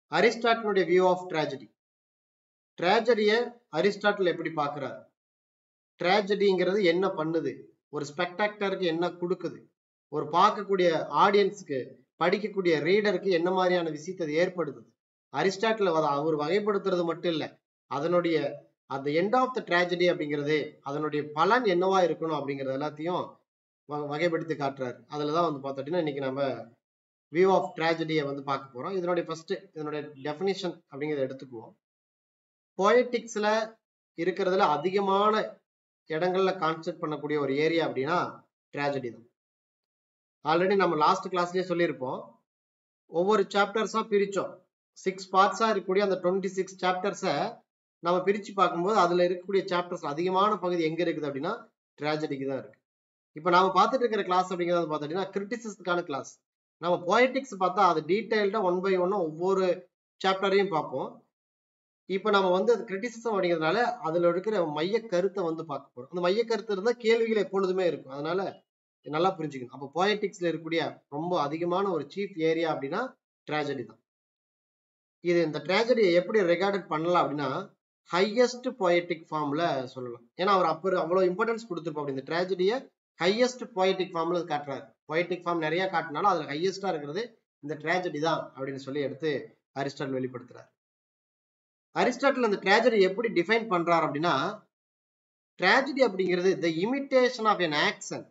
அரிஸ்டாட்டிலுடைய view of tragedy tragedy-ய Aristotle எப்படி பார்க்கிறார் tragedy-ங்கிறது என்ன பண்ணுது ஒரு ஸ்பெக்டாக்டருக்கு என்ன கொடுக்குது ஒரு பார்க்கக்கூடிய ஆடியன்ஸ்க்கு படிக்கக்கூடிய ரீடருக்கு என்ன மாதிரியான விஷயத்தை அது ஏற்படுத்துது அரிஸ்டாட்டில் அவர் வகைப்படுத்துறது மட்டும் இல்ல அதனுடைய அந்த எண்ட் ஆஃப் த tragedy அப்படிங்கிறது அதனுடைய பலன் என்னவா இருக்கணும் அப்படிங்கிறது எல்லாத்தையும் வ- வகைப்படுத்தி காட்டுறாரு அதுலதான் வந்து பார்த்துட்டீங்கன்னா இன்னைக்கு நம்ம வியூ ஆஃப் tragedy-ய வந்து பார்க்க போறோம் இதனுடைய ஃபர்ஸ்ட் இதனுடைய டெஃபினிஷன் அப்படிங்கிறத எடுத்துக்குவோம் போயட்டிக்ஸ்ல இருக்கிறதுல அதிகமான இடங்கள்ல கான்சென்ட் பண்ணக்கூடிய ஒரு ஏரியா அப்படின்னா tragedy தான் ஆல்ரெடி நம்ம லாஸ்ட் கிளாஸ்லயே சொல்லியிருப்போம் ஒவ்வொரு சாப்டர்ஸா பிரிச்சோம் சிக்ஸ் பார்ட்ஸா இருக்கக்கூடிய அந்த டுவெண்ட்டி சிக்ஸ் சாப்டர்ஸை நம்ம பிரிச்சு பார்க்கும்போது அதுல இருக்கக்கூடிய சாப்டர்ஸ் அதிகமான பகுதி எங்க இருக்குது அப்படின்னா tragedy-க்கு தான் இருக்கு இப்போ நாம பார்த்துட்டு இருக்கிற கிளாஸ் அப்படிங்கிறது வந்து பார்த்துட்டீங்கன்னா கிரிட்டிசிஸ்டுக்கான கிளாஸ் நம்ம போயட்டிக்ஸ் பார்த்தா அது டீடைல்டா ஒன் பை ஒன்னா ஒவ்வொரு சாப்டரையும் பார்ப்போம் இப்போ நம்ம வந்து அது கிரிட்டிசிசம் அப்படிங்கிறதுனால அதுல இருக்கிற மைய கருத்தை வந்து பார்க்க போறோம் அந்த மைய கருத்து இருந்தா கேள்விகள் எப்பொழுதுமே இருக்கும் அதனால நல்லா புரிஞ்சுக்கணும் அப்போ போயட்டிக்ஸ்ல இருக்கக்கூடிய ரொம்ப அதிகமான ஒரு சீஃப் ஏரியா அப்படின்னா tragedy தான் இது இந்த tragedy-ய எப்படி ரெகார்டட் பண்ணலாம் அப்படின்னா ஹையஸ்ட் poetic ஃபார்ம்ல சொல்லலாம் ஏன்னா அவர் அப்ப அவ்வளவு இம்பார்ட்டன்ஸ் கொடுத்துருப்போம் அப்படி இந்த tragedy-ய ஹையஸ்ட் poetic ஃபார்ம்ல காட்டுறாரு poetic ஃபார்ம் நிறைய காட்டினாலும் அதுல ஹையஸ்டா இருக்கிறது இந்த tragedy தான் அப்படின்னு சொல்லி எடுத்து அரிஸ்டாட்டில் வெளிப்படுத்துறாரு அரிஸ்டாட்டில் அந்த tragedy எப்படி டிஃபைன் பண்றாரு அப்படின்னா tragedy அப்படிங்கிறது the imitation of an action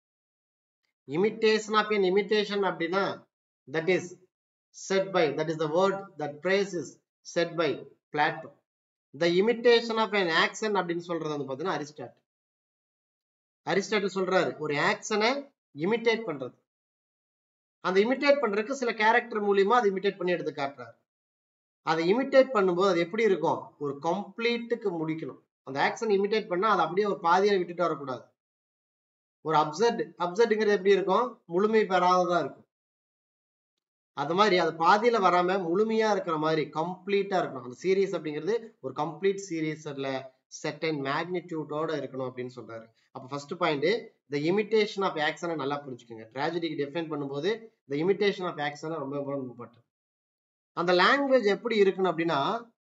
imitation of an imitation அப்படின்னா that is said by that is the word that praise is said by Plato the imitation of an action அப்படின்னு சொல்றது வந்து பாத்தீங்கன்னா அரிஸ்டாட் Aristotle சொல்றாரு ஒரு ஆக்ஷனை இமிட்டேட் பண்றது அந்த இமிட்டேட் பண்றதுக்கு சில கேரக்டர் மூலியமா அதை இமிட்டேட் பண்ணி எடுத்து காட்டுறாரு அதை இமிட்டேட் பண்ணும்போது அது எப்படி இருக்கும் ஒரு கம்ப்ளீட்டுக்கு முடிக்கணும் அந்த ஆக்ஷன் இமிட்டேட் பண்ணா அதை அப்படியே ஒரு பாதியில விட்டுட்டு வரக்கூடாது ஒரு அப்சர்ட் அப்சர்ட்ங்கிறது எப்படி இருக்கும் முழுமை பெறாததா இருக்கும் அது மாதிரி அது பாதியில வராம முழுமையா இருக்கிற மாதிரி கம்ப்ளீட்டா இருக்கணும் அந்த சீரீஸ் அப்படிங்கிறது ஒரு கம்ப்ளீட் சீரீஸ்ல செட்டன் மேக்னிடியூட்டோட இருக்கணும் அப்படின்னு சொல்றாரு அப்ப first point the imitation of ஆக்ஷனை நல்லா புரிஞ்சுக்கோங்க ட்ராஜடிக்கு டிஃபைன் பண்ணும்போது த இமிட்டேஷன் ஆஃப் ஆக்ஷனை ரொம்ப இம்பார்ட்டன்ட் அந்த லாங்குவேஜ் எப்படி இருக்கணும் அப்படின்னா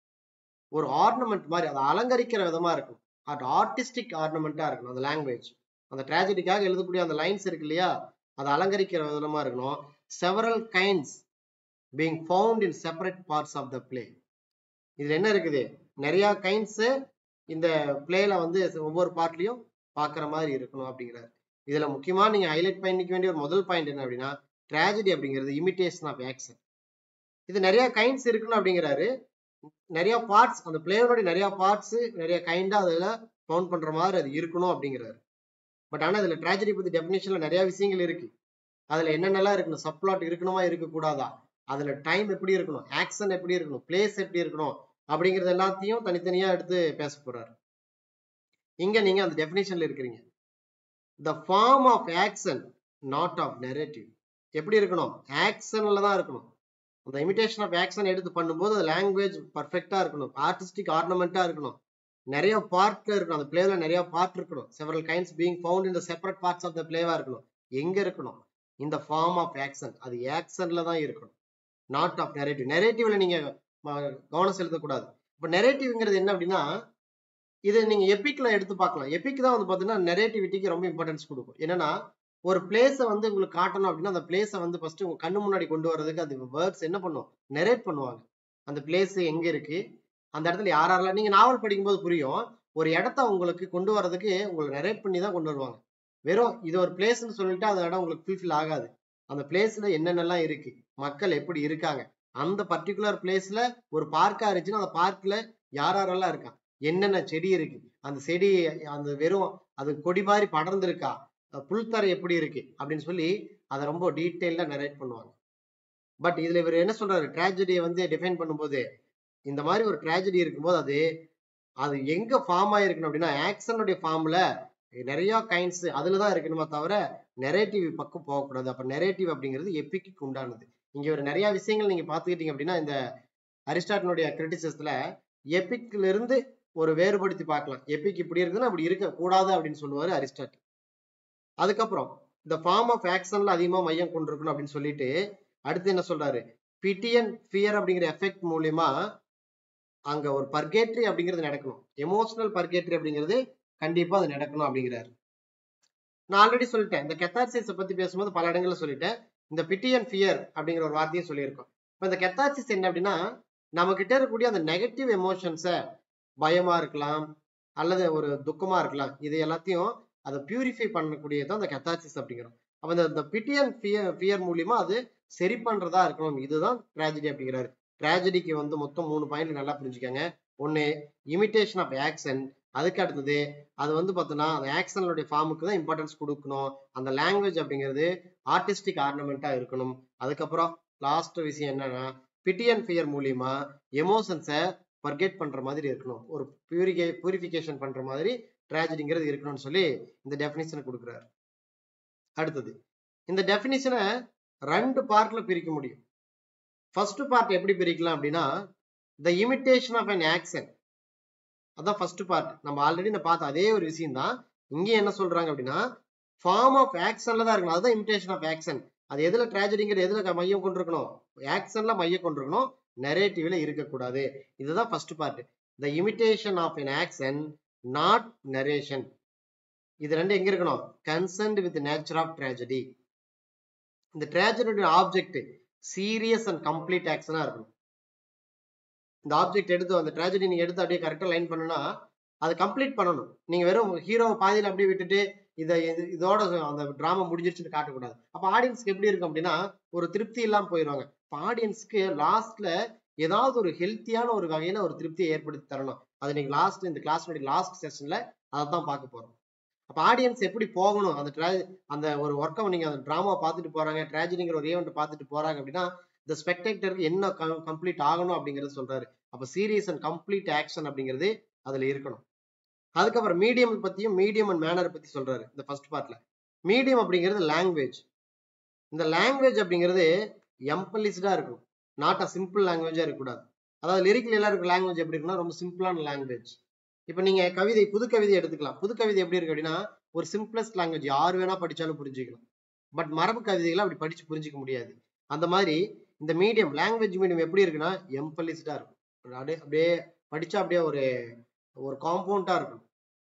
ஒரு ஆர்னமெண்ட் மாதிரி அதை அலங்கரிக்கிற விதமா இருக்கும் அது ஆர்டிஸ்டிக் ஆர்னமெண்டா இருக்கணும் அந்த லாங்குவேஜ் அந்த ட்ராஜடிக்காக எழுதக்கூடிய அந்த லைன்ஸ் இருக்கு இல்லையா அதை அலங்கரிக்கிற விதமா இருக்கணும் several kinds being found in separate parts of the play இதுல என்ன இருக்குது நிறைய கைண்ட்ஸ் இந்த பிளேல வந்து ஒவ்வொரு பார்ட்லயும் பாக்குற மாதிரி இருக்கணும் அப்படிங்கிறாரு இதுல முக்கியமா நீங்க ஹைலைட் பண்ணிக்க வேண்டிய ஒரு முதல் பாயிண்ட் என்ன அப்படின்னா tragedy அப்படிங்கிறது இமிட்டேஷன் ஆஃப் ஆக்ஷன் இது நிறைய கைண்ட்ஸ் இருக்கணும் அப்படிங்கிறாரு நிறைய பார்ட்ஸ் அந்த பிளேயருடைய நிறைய பார்ட்ஸ் நிறைய கைண்டா அதுல கவுண்ட் பண்ற மாதிரி அது இருக்கணும் அப்படிங்கிறாரு பட் ஆனா இதுல tragedy பத்தி டெபினிஷன்ல நிறைய விஷயங்கள் இருக்கு அதுல என்னென்னலாம் இருக்கணும் சப்ளாட் இருக்கணுமா இருக்க கூடாதா அதுல டைம் எப்படி இருக்கணும் ஆக்ஷன் எப்படி இருக்கணும் பிளேஸ் எப்படி இருக்கணும் அப்படிங்கறது எல்லாத்தையும் தனித்தனியா எடுத்து பேச போறாரு இங்க நீங்க அந்த டெபினிஷன்ல இருக்கிறீங்க the form of action not of narrative எப்படி இருக்கணும் ஆக்ஷன்ல தான் இருக்கணும் அந்த இமிடேஷன் ஆஃப் ஆக்ஷன் எடுத்து பண்ணும்போது லாங்குவேஜ் பர்ஃபெக்டா இருக்கணும் ஆர்டிஸ்டிக் ஆர்னமெண்டா இருக்கணும் நிறைய பார்ட்ல இருக்கணும் அந்த பிளேல நிறைய பார்ட் இருக்கணும் several kinds being found in the separate parts of the பிளேவா இருக்கணும் எங்க இருக்கணும் இந்த ஃபார்ம் ஆஃப் ஆக்ஷன் அது ஆக்ஷன்ல தான் இருக்கணும் நாட் ஆஃப் நெரேட்டிவ் நெரேட்டிவ்ல நீங்க ம- கவனம் செலுத்தக்கூடாது இப்போ நெரேட்டிவ்ங்கிறது என்ன அப்படின்னா இது நீங்க எபிக்ல எடுத்து பார்க்கலாம் எபிக் தான் வந்து பாத்தீங்கன்னா நெரேட்டிவிட்டிக்கு ரொம்ப இம்பார்ட்டன்ஸ் கொடுக்கும் என்னன்னா ஒரு பிளேஸை வந்து உங்களுக்கு காட்டணும் அப்படின்னா அந்த பிளேஸை வந்து ஃபர்ஸ்ட் உங்க கண்ணு முன்னாடி கொண்டு வர்றதுக்கு அது வேர்ட்ஸ் என்ன பண்ணும் நெரேட் பண்ணுவாங்க அந்த பிளேஸ் எங்க இருக்கு அந்த இடத்துல யார் யாரெல்லாம் நீங்க நாவல் படிக்கும்போது புரியும் ஒரு இடத்த உங்களுக்கு கொண்டு வர்றதுக்கு உங்களை நெரேட் பண்ணி தான் கொண்டு வருவாங்க வெறும் இது ஒரு பிளேஸ்னு சொல்லிட்டு அந்த இடம் உங்களுக்கு ஃபுல்ஃபில் ஆகாது அந்த பிளேஸ்ல என்னென்னலாம் இருக்கு மக்கள் எப்படி இருக்காங்க அந்த பர்டிகுலர் பிளேஸ்ல ஒரு பார்க்கா இருந்துச்சுன்னா அந்த பார்க்ல யார் யாரெல்லாம் இருக்காங்க என்னென்ன செடி இருக்கு அந்த செடி அந்த வெறும் அது கொடி மாதிரி படர்ந்து இருக்கா புல்தரை எப்படி இருக்கு அப்படின்னு சொல்லி அதை ரொம்ப டீட்டெயில்டா நரேட் பண்ணுவாங்க பட் இதுல இவர் என்ன சொல்றாரு tragedy-ய வந்து டிஃபைன் பண்ணும்போது இந்த மாதிரி ஒரு tragedy இருக்கும்போது அது அது எங்க ஃபார்ம் ஆயிருக்கணும் அப்படின்னா ஆக்ஷனுடைய ஃபார்ம்ல நிறைய கைண்ட்ஸ் அதுல தான் இருக்கணுமே தவிர நெரேட்டிவ் பக்கம் போகக்கூடாது அப்ப நெரேட்டிவ் அப்படிங்கிறது எப்பிக்கு உண்டானது இங்க ஒரு நிறைய விஷயங்கள் நீங்க பாத்துக்கிட்டீங்க அப்படின்னா இந்த அரிஸ்டாட்டினுடைய கிரிட்டிசிசத்துல எபிக்ல இருந்து ஒரு வேறுபடுத்தி பார்க்கலாம் எபிக் இப்படி இருக்குதுன்னா அப்படி இருக்க கூடாது அப்படின்னு சொல்லுவாரு அரிஸ்டாட்டில் அதுக்கப்புறம் இந்த ஃபார்ம் ஆஃப் ஆக்ஷன்ல அதிகமா மையம் கொண்டிருக்கணும் அப்படின்னு சொல்லிட்டு அடுத்து என்ன சொல்றாரு பிட்டியன் ஃபியர் அப்படிங்கிற எஃபெக்ட் மூலியமா அங்க ஒரு பர்கேட்ரி அப்படிங்கிறது நடக்கணும் எமோஷனல் பர்கேட்ரி அப்படிங்கிறது கண்டிப்பா அது நடக்கணும் அப்படிங்கிறாரு நான் ஆல்ரெடி சொல்லிட்டேன் இந்த கெத்தார்சிஸை பத்தி பேசும்போது பல இடங்கள்ல சொல்லிட்டேன் இந்த பிட்டியன் ஃபியர் அப்படிங்கிற ஒரு வார்த்தையும் சொல்லியிருக்கோம் இப்போ இந்த கெத்தார்சிஸ் என்ன அப்படின்னா நம்ம கிட்ட இருக்கக்கூடிய அந்த நெகட்டிவ் எமோஷன்ஸை பயமா இருக்கலாம் அல்லது ஒரு துக்கமா இருக்கலாம் இது எல்லாத்தையும் அதை பியூரிஃபை பண்ணக்கூடியதான் அந்த கெத்தார்சிஸ் அப்படிங்கிறோம் அப்ப இந்த இந்த பிட்டியன் ஃபியர் ஃபியர் மூலியமா அது சரி பண்றதா இருக்கணும் இதுதான் ட்ராஜடி அப்படிங்கிறாரு ட்ராஜடிக்கு வந்து மொத்தம் மூணு பாயிண்ட் நல்லா புரிஞ்சுக்கோங்க ஒன்னு இமிட்டேஷன் ஆஃப் ஆக்சன் அதுக்கு அடுத்தது அது வந்து பார்த்தோன்னா அந்த ஆக்சனுடைய ஃபார்முக்கு தான் இம்பார்ட்டன்ஸ் கொடுக்கணும் அந்த லாங்குவேஜ் அப்படிங்கிறது ஆர்டிஸ்டிக் ஆர்னமெண்டா இருக்கணும் அதுக்கப்புறம் லாஸ்ட் விஷயம் என்னன்னா பிட்டியன் ஃபியர் மூலியமா எமோஷன்ஸை பர்கெட் பண்ற மாதிரி இருக்கணும் ஒரு பியூரிகே பியூரிஃபிகேஷன் பண்ற மாதிரி ட்ராஜடிங்கிறது இருக்கணும்னு சொல்லி இந்த டெஃபினிஷனை கொடுக்குறாரு அடுத்தது இந்த டெஃபினிஷனை ரெண்டு பார்ட்ல பிரிக்க முடியும் ஃபர்ஸ்ட் பார்ட் எப்படி பிரிக்கலாம் அப்படின்னா the imitation of an action அதான் ஃபர்ஸ்ட் பார்ட் நம்ம ஆல்ரெடி நான் பார்த்த அதே ஒரு விஷயம் தான் இங்கே என்ன சொல்றாங்க அப்படின்னா ஃபார்ம் ஆஃப் ஆக்ஷன்ல தான் இருக்கணும் அதுதான் இமிட்டேஷன் ஆஃப் ஆக்ஷன் அது எதுல ட்ராஜடிங்கிறது எதுல மையம் கொண்டிருக்கணும் ஆக்ஷன்ல மையம் கொண்டிருக்கணும் நெரேட்டிவ்ல இருக்கக்கூடாது இதுதான் first part the imitation of an action not narration இது ரெண்டு எங்க இருக்கணும் concerned with nature of tragedy இந்த ட்ராஜடியோட ஆப்ஜெக்ட் சீரியஸ் அண்ட் கம்ப்ளீட் ஆக்ஷனா இருக்கணும் இந்த ஆப்ஜெக்ட் எடுத்து அந்த ட்ராஜடி நீங்க எடுத்து அப்படியே கரெக்டா லைன் பண்ணுனா அதை கம்ப்ளீட் பண்ணணும் நீங்க வெறும் ஹீரோவை பாதியில அப்படியே விட்டுட்டு இதை இது- இதோட அந்த டிராமா முடிஞ்சிருச்சுன்னு காட்டக்கூடாது அப்ப ஆடியன்ஸ்க்கு எப்படி இருக்கும் அப்படின்னா ஒரு திருப்தி இல்லாம போயிடுவாங்க இப்ப ஆடியன்ஸ்க்கு லாஸ்ட்ல ஏதாவது ஒரு ஹெல்த்தியான ஒரு வகையில ஒரு திருப்தியை ஏற்படுத்தி தரணும் அது நீங்க லாஸ்ட் இந்த கிளாஸ்னுடைய லாஸ்ட் செஷன்ல அதை தான் பார்க்க போறோம் அப்ப ஆடியன்ஸ் எப்படி போகணும் அந்த tra- அந்த ஒரு ஒர்க்கை நீங்க அந்த டிராமா பார்த்துட்டு போறாங்க ட்ராஜடிங்கிற ஒரு ஈவெண்ட் பார்த்துட்டு போறாங்க அப்படின்னா இந்த ஸ்பெக்டேட்டருக்கு என்ன கம்ப்ளீட் ஆகணும் அப்படிங்கறத சொல்றாரு அப்ப சீரியஸ் அண்ட் கம்ப்ளீட் ஆக்ஷன் அப்படிங்கிறது அதுல இருக்கணும் அதுக்கப்புறம் மீடியம் பத்தியும் மீடியம் அண்ட் மேனர் பத்தி சொல்றாரு இந்த ஃபர்ஸ்ட் பார்ட்ல மீடியம் அப்படிங்கிறது லாங்குவேஜ் இந்த லாங்குவேஜ் அப்படிங்கிறது எம்பலிஸ்டா இருக்கும் நாட் அ சிம்பிள் லாங்குவேஜா இருக்கக்கூடாது அதாவது லிரிக்கல் எல்லாம் இருக்க லாங்குவேஜ் எப்படி இருக்குன்னா ரொம்ப சிம்பிளான லாங்குவேஜ் இப்போ நீங்க கவிதை புது கவிதை எடுத்துக்கலாம் புது கவிதை எப்படி இருக்கு அப்படின்னா ஒரு சிம்பிளஸ்ட் லாங்குவேஜ் யார் வேணா படிச்சாலும் புரிஞ்சுக்கலாம் பட் மரபு கவிதைகளை அப்படி படிச்சு புரிஞ்சுக்க முடியாது அந்த மாதிரி இந்த மீடியம் லாங்குவேஜ் மீடியம் எப்படி இருக்குன்னா எம்பலிஸ்டா இருக்கும் அப்படியே அப்படியே படிச்சா அப்படியே ஒரு ஒரு காம்பவுண்டா இருக்கும்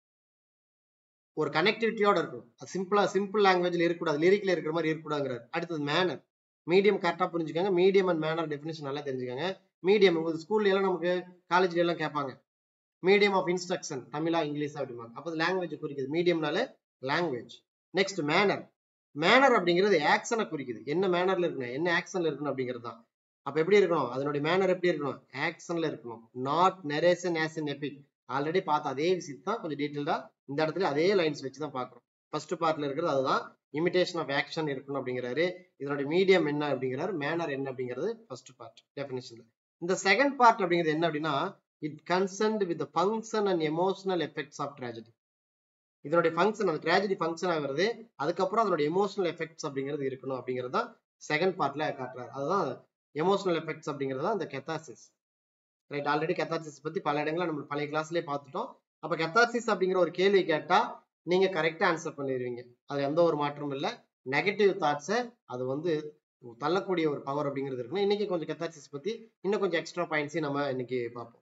ஒரு கனெக்டிவிட்டியோட இருக்கும் அது சிம்பிளா சிம்பிள் லாங்குவேஜ்ல இருக்கக்கூடாது லிரிக்ல இருக்கிற மாதிரி இருக்கக்கூடாதுங்கிறார் அடுத்தது மேனர் மீடியம் கரெக்டா புரிஞ்சுக்கோங்க மீடியம் அண்ட் மேனர் டெஃபினேஷன் நல்லா தெரிஞ்சுக்கோங்க மீடியம் ஸ்கூல்ல எல்லாம் நமக்கு காலேஜ்ல எல்லாம் கேட்பாங்க மீடியம் ஆஃப் இன்ஸ்ட்ரக்ஷன் தமிழா இங்கிலீஷ் அப்படிம்பாங்க அப்போ லாங்குவேஜ் குறிக்குது மீடியம்னால லாங்குவேஜ் நெக்ஸ்ட் மேனர் மேனர் அப்படிங்கிறது ஆக்ஷனை குறிக்குது என்ன மேனர்ல இருக்கணும் என்ன ஆக்ஷன்ல இருக்கணும் அப்படிங்கிறது தான் அப்ப எப்படி இருக்கணும் அதனுடைய மேனர் எப்படி இருக்கணும் ஆக்ஷன்ல இருக்கணும் not narration as an epic already பார்த்த அதே விஷயத்தை தான் கொஞ்சம் டீட்டெயில்டா இந்த இடத்துல அதே லைன்ஸ் வச்சு தான் பார்க்குறோம் ஃபர்ஸ்ட் பார்ட்ல இருக்கிறது அதுதான் இமிடேஷன் ஆஃப் ஆக்ஷன் இருக்கணும் அப்படிங்கிறாரு இதனுடைய மீடியம் என்ன அப்படிங்கிறாரு மேனர் என்ன அப்படிங்கிறது ஃபர்ஸ்ட் பார்ட் டெஃபினேஷன்ல இந்த செகண்ட் பார்ட் அப்படிங்கிறது என்ன அப்படின்னா it concerned with function and emotional effects of tragedy இதனுடைய ஃபங்க்ஷன் அந்த ட்ராஜடி ஃபங்க்ஷன் ஆகிறது அதுக்கப்புறம் அதனுடைய எமோஷனல் எஃபெக்ட்ஸ் அப்படிங்கிறது இருக்கணும் அப்படிங்கிறது தான் செகண்ட் பார்ட்ல காட்டுறாரு அதுதான் எமோஷனல் எஃபெக்ட்ஸ் அப்படிங்கிறது தான் இந்த கெத்தாசிஸ் ரைட் ஆல்ரெடி கெத்தாசிஸ் பத்தி பல இடங்களை நம்ம பழைய கிளாஸ்லயே பார்த்துட்டோம் அப்ப கெத்தாசிஸ் அப்படிங்கிற ஒரு கேள்வி கேட்டா நீங்க கரெக்டா ஆன்சர் பண்ணிடுவீங்க அது எந்த ஒரு மாற்றமும் இல்லை நெகட்டிவ் தாட்ஸை அது வந்து தள்ளக்கூடிய ஒரு பவர் அப்படிங்கிறது இருக்குன்னா இன்னைக்கு கொஞ்சம் கெத்தாசிஸ் பத்தி இன்னும் கொஞ்சம் எக்ஸ்ட்ரா பாயிண்ட்ஸையும் நம்ம இன்னைக்கு பார்ப்போம்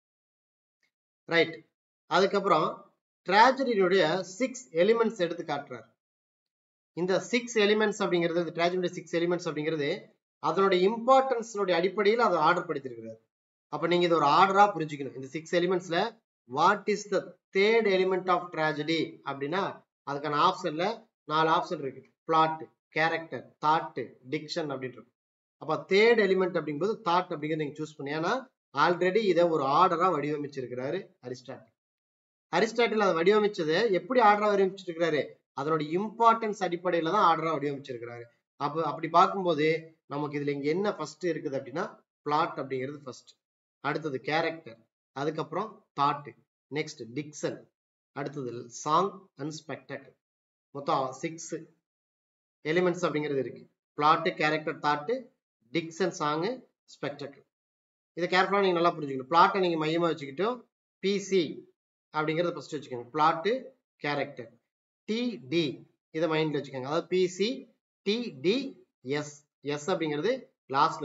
ரைட் அதுக்கப்புறம் ட்ராஜடியுடைய சிக்ஸ் எலிமெண்ட்ஸ் எடுத்து காட்டுறாரு இந்த சிக்ஸ் எலிமெண்ட்ஸ் அப்படிங்கிறது ட்ராஜடியுடைய சிக்ஸ் எலிமெண்ட்ஸ் அப்படிங்கிறது அதனுடைய இம்பார்ட்டன்ஸ்னுடைய அடிப்படையில் அதை ஆர்டர் படுத்திருக்கிறார் அப்ப நீங்க இது ஒரு ஆர்டரா புரிஞ்சுக்கணும் இந்த சிக்ஸ் எலிமெண்ட்ஸ்ல what is the third element of tragedy அப்படின்னா அதுக்கான ஆப்ஷன்ல நாலு ஆப்ஷன் இருக்கு பிளாட் கேரக்டர் தாட் டிக்ஷன் அப்படின்னு இருக்கு அப்ப தேர்ட் எலிமெண்ட் அப்படிங்கும்போது தாட் அப்படிங்கிறது நீங்க சூஸ் பண்ணி ஏன்னா ஆல்ரெடி இதை ஒரு ஆர்டரா வடிவமைச்சிருக்கிறாரு அரிஸ்டாட்டில் அரிஸ்டாட்டில் அதை வடிவமைச்சது எப்படி ஆர்டரா வடிவமைச்சிருக்கிறாரு அதனுடைய இம்பார்ட்டன்ஸ் அடிப்படையில தான் ஆர்டரா வடிவமைச்சிருக்கிறாரு அப்ப அப்படி பார்க்கும்போது நமக்கு இதுல இங்க என்ன ஃபர்ஸ்ட் இருக்குது அப்படின்னா பிளாட் அப்படிங்கிறது ஃபர்ஸ்ட் அடுத்தது கேரக்டர் அதுக்கப்புறம் தாட் நெக்ஸ்ட் டிக்சன் அடுத்தது சாங் அண்ட் ஸ்பெக்டக்கிள் மொத்தம் சிக்ஸ் எலிமெண்ட்ஸ் அப்படிங்கிறது இருக்கு plot character thought diction song spectacle இதை கேர்ஃபுல்லாக நீங்கள் நல்லா புரிஞ்சுக்கணும் பிளாட்டை நீங்கள் மையமாக வச்சுக்கிட்டோம் பிசி அப்படிங்கிறத ஃபர்ஸ்ட் வச்சுக்கோங்க பிளாட்டு கேரக்டர் டிடி இதை மைண்டில் வச்சுக்கோங்க அதாவது பிசி டிடி எஸ் எஸ் அப்படிங்கிறது லாஸ்ட்ல வச்சுக்கோங்க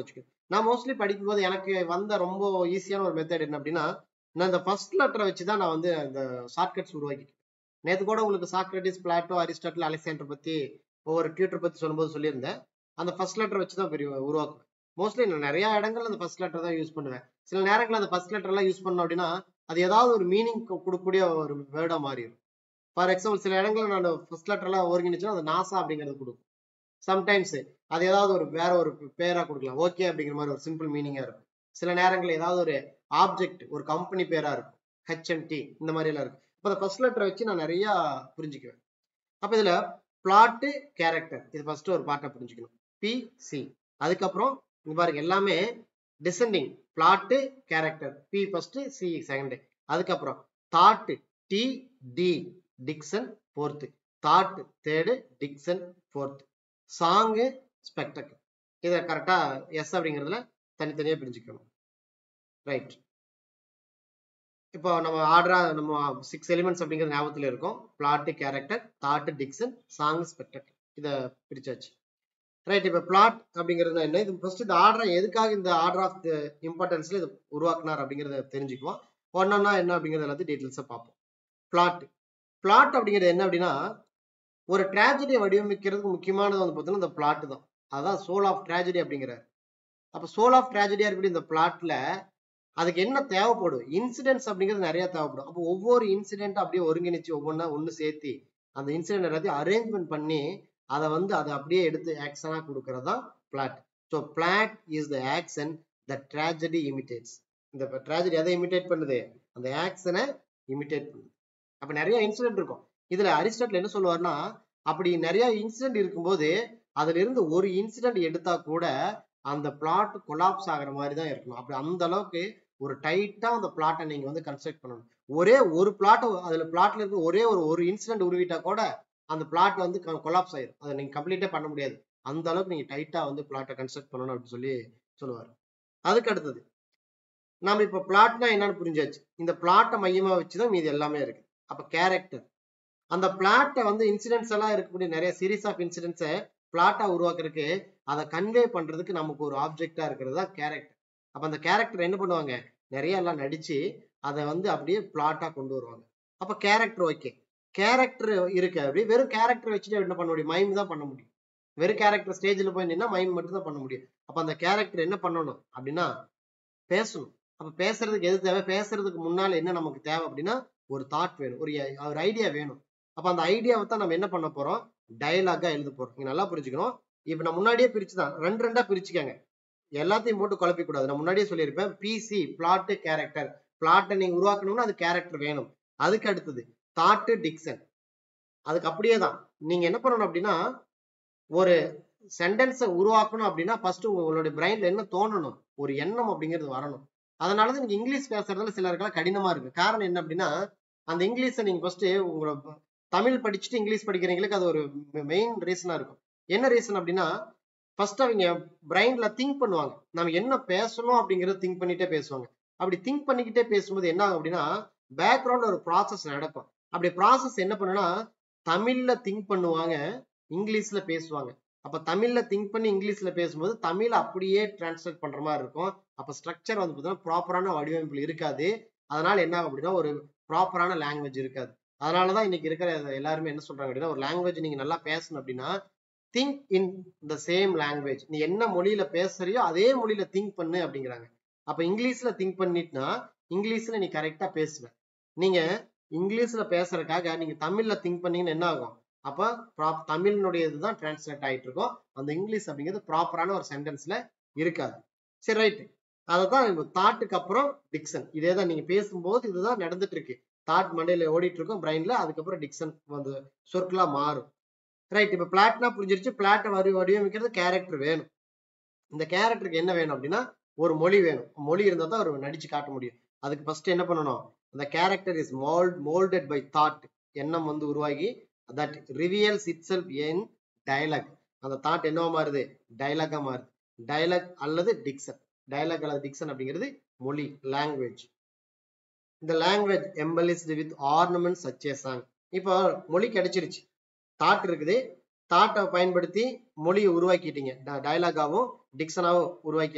நான் மோஸ்ட்லி படிக்கும்போது எனக்கு வந்த ரொம்ப ஈஸியான ஒரு மெத்தட் என்ன அப்படின்னா நான் இந்த ஃபர்ஸ்ட் லெட்டரை வச்சு தான் நான் வந்து இந்த ஷார்ட்கட்ஸ் உருவாக்கிட்டேன் நேத்து கூட உங்களுக்கு சாக்ரட்டிஸ் பிளாட்டோ அரிஸ்டாட்டில் அலெக்சாண்டர் பத்தி ஒவ்வொரு டியூட்டர் பத்தி சொல்லும்போது சொல்லியிருந்தேன் அந்த ஃபர்ஸ்ட் லெட்டர் வச்சு தான் பெரிய உருவாக்குவேன் மோஸ்ட்லி நான் நிறைய இடங்கள்ல அந்த ஃபர்ஸ்ட் லெட்டர் தான் யூஸ் பண்ணுவேன் சில நேரங்களில் அந்த ஃபர்ஸ்ட் லெட்டர் எல்லாம் யூஸ் பண்ணோம் அப்படின்னா அது ஏதாவது ஒரு மீனிங் கொடுக்கக்கூடிய ஒரு வேர்டா மாறிடும் ஃபார் எக்ஸாம்பிள் சில இடங்கள்ல நான் ஃபர்ஸ்ட் லெட்டர் எல்லாம் ஒருங்கிணைச்சுன்னா அது நாசா அப்படிங்கிறது கொடுக்கும் சம்டைம்ஸ் அது ஏதாவது ஒரு வேற ஒரு பேரா கொடுக்கலாம் ஓகே அப்படிங்கிற மாதிரி ஒரு சிம்பிள் மீனிங்கா இருக்கும் சில நேரங்களில் ஏதாவது ஒரு ஆப்ஜெக்ட் ஒரு கம்பெனி பேரா இருக்கும் ஹெச்எம்டி இந்த மாதிரி எல்லாம் இருக்கும் இப்போ அந்த ஃபர்ஸ்ட் லெட்டரை வச்சு நான் நிறைய புரிஞ்சுக்குவேன் அப்ப இதுல பிளாட்டு கேரக்டர் இது ஃபர்ஸ்ட் ஒரு பார்ட்டை புரிஞ்சுக்கணும் பி சி அதுக்கப்புறம் இங்க பாருங்க எல்லாமே descending plot character B first C second அதுக்கப்புறம் thought D D diction fourth thought third diction fourth song spectacle இதை கரெக்டா எஸ் அப்படிங்கிறதுல தனித்தனியா பிரிஞ்சுக்கணும் ரைட் இப்போ நம்ம ஆர்டரா நம்ம சிக்ஸ் எலிமெண்ட்ஸ் அப்படிங்கிற ஞாபகத்துல இருக்கும் plot character thought diction song spectacle இதை பிரிச்சாச்சு ரைட் இப்போ பிளாட் அப்படிங்கிறது என்ன இது ஃபர்ஸ்ட் இந்த ஆர்டரை எதுக்காக இந்த ஆர்டர் ஆஃப் த இம்பார்ட்டன்ஸ்ல இது உருவாக்குனார் அப்படிங்கிறத தெரிஞ்சுக்குவோம் ஒன்னொன்னா என்ன அப்படிங்கிறது எல்லாத்தையும் டீட்டெயில்ஸா பார்ப்போம் பிளாட் பிளாட் அப்படிங்கிறது என்ன அப்படின்னா ஒரு ட்ராஜடியை வடிவமைக்கிறதுக்கு முக்கியமானது வந்து பார்த்தீங்கன்னா இந்த பிளாட் தான் அதான் சோல் ஆஃப் ட்ராஜடி அப்படிங்கிறார் அப்ப சோல் ஆஃப் ட்ராஜடியா இருக்கக்கூடிய இந்த பிளாட்ல அதுக்கு என்ன தேவைப்படும் இன்சிடென்ட்ஸ் அப்படிங்கிறது நிறைய தேவைப்படும் அப்போ ஒவ்வொரு இன்சிடென்ட் அப்படியே ஒருங்கிணைச்சு ஒவ்வொன்றா ஒன்று சேர்த்து அந்த இன்சிடென்ட் எல்லாத்தையும் அரேஞ்ச்மெண்ட் பண்ணி அதை வந்து அதை அப்படியே எடுத்து ஆக்ஷனா கொடுக்கறது தான் plot so plot is the action the tragedy imitates இந்த ட்ராஜடி எதை இமிட்டேட் பண்ணுது அந்த ஆக்ஷனை இமிட்டேட் பண்ணுது அப்ப நிறைய இன்சிடென்ட் இருக்கும் இதுல அரிஸ்டாட்டில் என்ன சொல்லுவாருன்னா அப்படி நிறைய இன்சிடென்ட் இருக்கும்போது அதுல இருந்து ஒரு இன்சிடென்ட் எடுத்தா கூட அந்த பிளாட் கொலாப்ஸ் ஆகுற மாதிரி தான் இருக்கணும் அப்படி அந்த அளவுக்கு ஒரு டைட்டா அந்த பிளாட்டை நீங்க வந்து கன்ஸ்ட்ரக்ட் பண்ணணும் ஒரே ஒரு பிளாட் அதுல பிளாட்ல இருந்து ஒரே ஒரு ஒரு இன்சிடென்ட் உருவிட்டா கூட அந்த பிளாட் வந்து கொலாப்ஸ் ஆயிரும் அதை நீங்க கம்ப்ளீட்டே பண்ண முடியாது அந்த அளவுக்கு நீங்க டைட்டா வந்து பிளாட்டை கன்ஸ்ட்ரக்ட் பண்ணணும் அப்படின்னு சொல்லி சொல்லுவாரு அதுக்கு அடுத்தது நாம இப்ப பிளாட்னா என்னன்னு புரிஞ்சாச்சு இந்த பிளாட்டை மையமா வச்சுதான் மீது எல்லாமே இருக்கு அப்ப கேரக்டர் அந்த பிளாட்டை வந்து இன்சிடென்ட்ஸ் எல்லாம் இருக்கக்கூடிய நிறைய சீரீஸ் ஆஃப் இன்சிடென்ட்ஸை பிளாட்டா உருவாக்குறதுக்கு அதை கன்வே பண்றதுக்கு நமக்கு ஒரு ஆப்ஜெக்டா இருக்கிறது தான் கேரக்டர் அப்ப அந்த கேரக்டர் என்ன பண்ணுவாங்க நிறைய எல்லாம் நடிச்சு அதை வந்து அப்படியே பிளாட்டா கொண்டு வருவாங்க அப்ப கேரக்டர் ஓகே கேரக்டர் இருக்கு அப்படி வெறும் கேரக்டர் வச்சுட்டு என்ன பண்ண முடியும் மைம் தான் பண்ண முடியும் வெறும் கேரக்டர் ஸ்டேஜ்ல போய் நின்னா மைம் மட்டும் தான் பண்ண முடியும் அப்ப அந்த கேரக்டர் என்ன பண்ணணும் அப்படின்னா பேசணும் அப்ப பேசுறதுக்கு எது தேவை பேசுறதுக்கு முன்னால என்ன நமக்கு தேவை அப்படின்னா ஒரு தாட் வேணும் ஒரு ஒரு ஐடியா வேணும் அப்ப அந்த ஐடியாவை தான் நம்ம என்ன பண்ண போறோம் டயலாகா எழுத போறோம் நீங்க நல்லா புரிஞ்சுக்கணும் இப்ப நான் முன்னாடியே பிரிச்சுதான் ரெண்டு ரெண்டா பிரிச்சுக்கங்க எல்லாத்தையும் போட்டு குழப்பிக்க கூடாது நான் முன்னாடியே சொல்லியிருப்பேன் பிசி பிளாட் கேரக்டர் பிளாட்டை நீங்க உருவாக்கணும்னா அது கேரக்டர் வேணும் அதுக்கு அடுத்தது தாட்டு டிக்சன் அதுக்கு அப்படியே தான் நீங்க என்ன பண்ணணும் அப்படின்னா ஒரு சென்டென்ஸை உருவாக்கணும் அப்படின்னா ஃபர்ஸ்ட் உங்களுடைய பிரெயின்ல என்ன தோணணும் ஒரு எண்ணம் அப்படிங்கிறது வரணும் அதனாலதான் நீங்க இங்கிலீஷ் பேசுறதுல சிலருக்கெல்லாம் கடினமா இருக்கு காரணம் என்ன அப்படின்னா அந்த இங்கிலீஷை நீங்க ஃபர்ஸ்ட் உங்களோட தமிழ் படிச்சுட்டு இங்கிலீஷ் படிக்கிறவங்களுக்கு அது ஒரு மெயின் ரீசனா இருக்கும் என்ன ரீசன் அப்படின்னா ஃபர்ஸ்ட் அவங்க பிரெயின்ல திங்க் பண்ணுவாங்க நம்ம என்ன பேசணும் அப்படிங்கறத திங்க் பண்ணிட்டே பேசுவாங்க அப்படி திங்க் பண்ணிக்கிட்டே பேசும்போது என்ன ஆகும் அப்படின்னா பேக்ரவுண்ட்ல ஒரு ப்ராசஸ் நடக்கும் அப்படி ப்ராசஸ் என்ன பண்ணுனா தமிழ்ல திங்க் பண்ணுவாங்க இங்கிலீஷ்ல பேசுவாங்க அப்ப தமிழ்ல திங்க் பண்ணி இங்கிலீஷ்ல பேசும்போது தமிழ் அப்படியே டிரான்ஸ்லேட் பண்ற மாதிரி இருக்கும் அப்ப ஸ்ட்ரக்சர் வந்து பார்த்தீங்கன்னா ப்ராப்பரான வடிவமைப்பு இருக்காது அதனால என்ன ஆகும் அப்படின்னா ஒரு ப்ராப்பரான லாங்குவேஜ் இருக்காது அதனாலதான் இன்னைக்கு இருக்கிற எல்லாருமே என்ன சொல்றாங்க அப்படின்னா ஒரு லாங்குவேஜ் நீங்க நல்லா பேசணும் அப்படின்னா think in the same language நீ என்ன மொழியில பேசுறியோ அதே மொழியில திங்க் பண்ணு அப்படிங்கிறாங்க அப்ப இங்கிலீஷ்ல திங்க் பண்ணிட்டுனா இங்கிலீஷ்ல நீ கரெக்டா பேசுவ நீங்க இங்கிலீஷ்ல பேசுறதுக்காக நீங்க தமிழ்ல திங்க் பண்ணீங்கன்னு என்ன ஆகும் அப்ப தமிழினுடைய இதுதான் டிரான்ஸ்லேட் ஆயிட்டு இருக்கும் அந்த இங்கிலீஷ் அப்படிங்கிறது ப்ராப்பரான ஒரு சென்டென்ஸ்ல இருக்காது சரி ரைட் அதான் தாட்டுக்கு அப்புறம் டிக்சன் இதே தான் நீங்க பேசும்போது இதுதான் நடந்துட்டு இருக்கு தாட் மண்டையில ஓடிட்டு இருக்கும் பிரெயின்ல அதுக்கப்புறம் டிக்சன் வந்து சொற்களா மாறும் ரைட் இப்ப பிளாட்னா புரிஞ்சிருச்சு பிளாட்டை வடி வடிவமைக்கிறது கேரக்டர் வேணும் இந்த கேரக்டருக்கு என்ன வேணும் அப்படின்னா ஒரு மொழி வேணும் மொழி இருந்தா தான் அவர் நடிச்சு காட்ட முடியும் அதுக்கு ஃபர்ஸ்ட் என்ன பண்ணணும் அந்த character is mould moulded by thought எண்ணம் வந்து உருவாகி that reveals itself in dialogue அந்த தாட் என்னவா மாறுது டயலாகா மாறுது டயலாக் அல்லது டிக்சன் டயலாக் அல்லது டிக்சன் அப்படிங்கிறது மொழி லாங்குவேஜ் இந்த language embellished with ornament such as song இப்போ மொழி கிடைச்சிருச்சு தாட் இருக்குது தாட்டை பயன்படுத்தி மொழியை உருவாக்கிட்டீங்க டயலாகாவும் டிக்ஷனாவும் உருவாக்கியாச்சு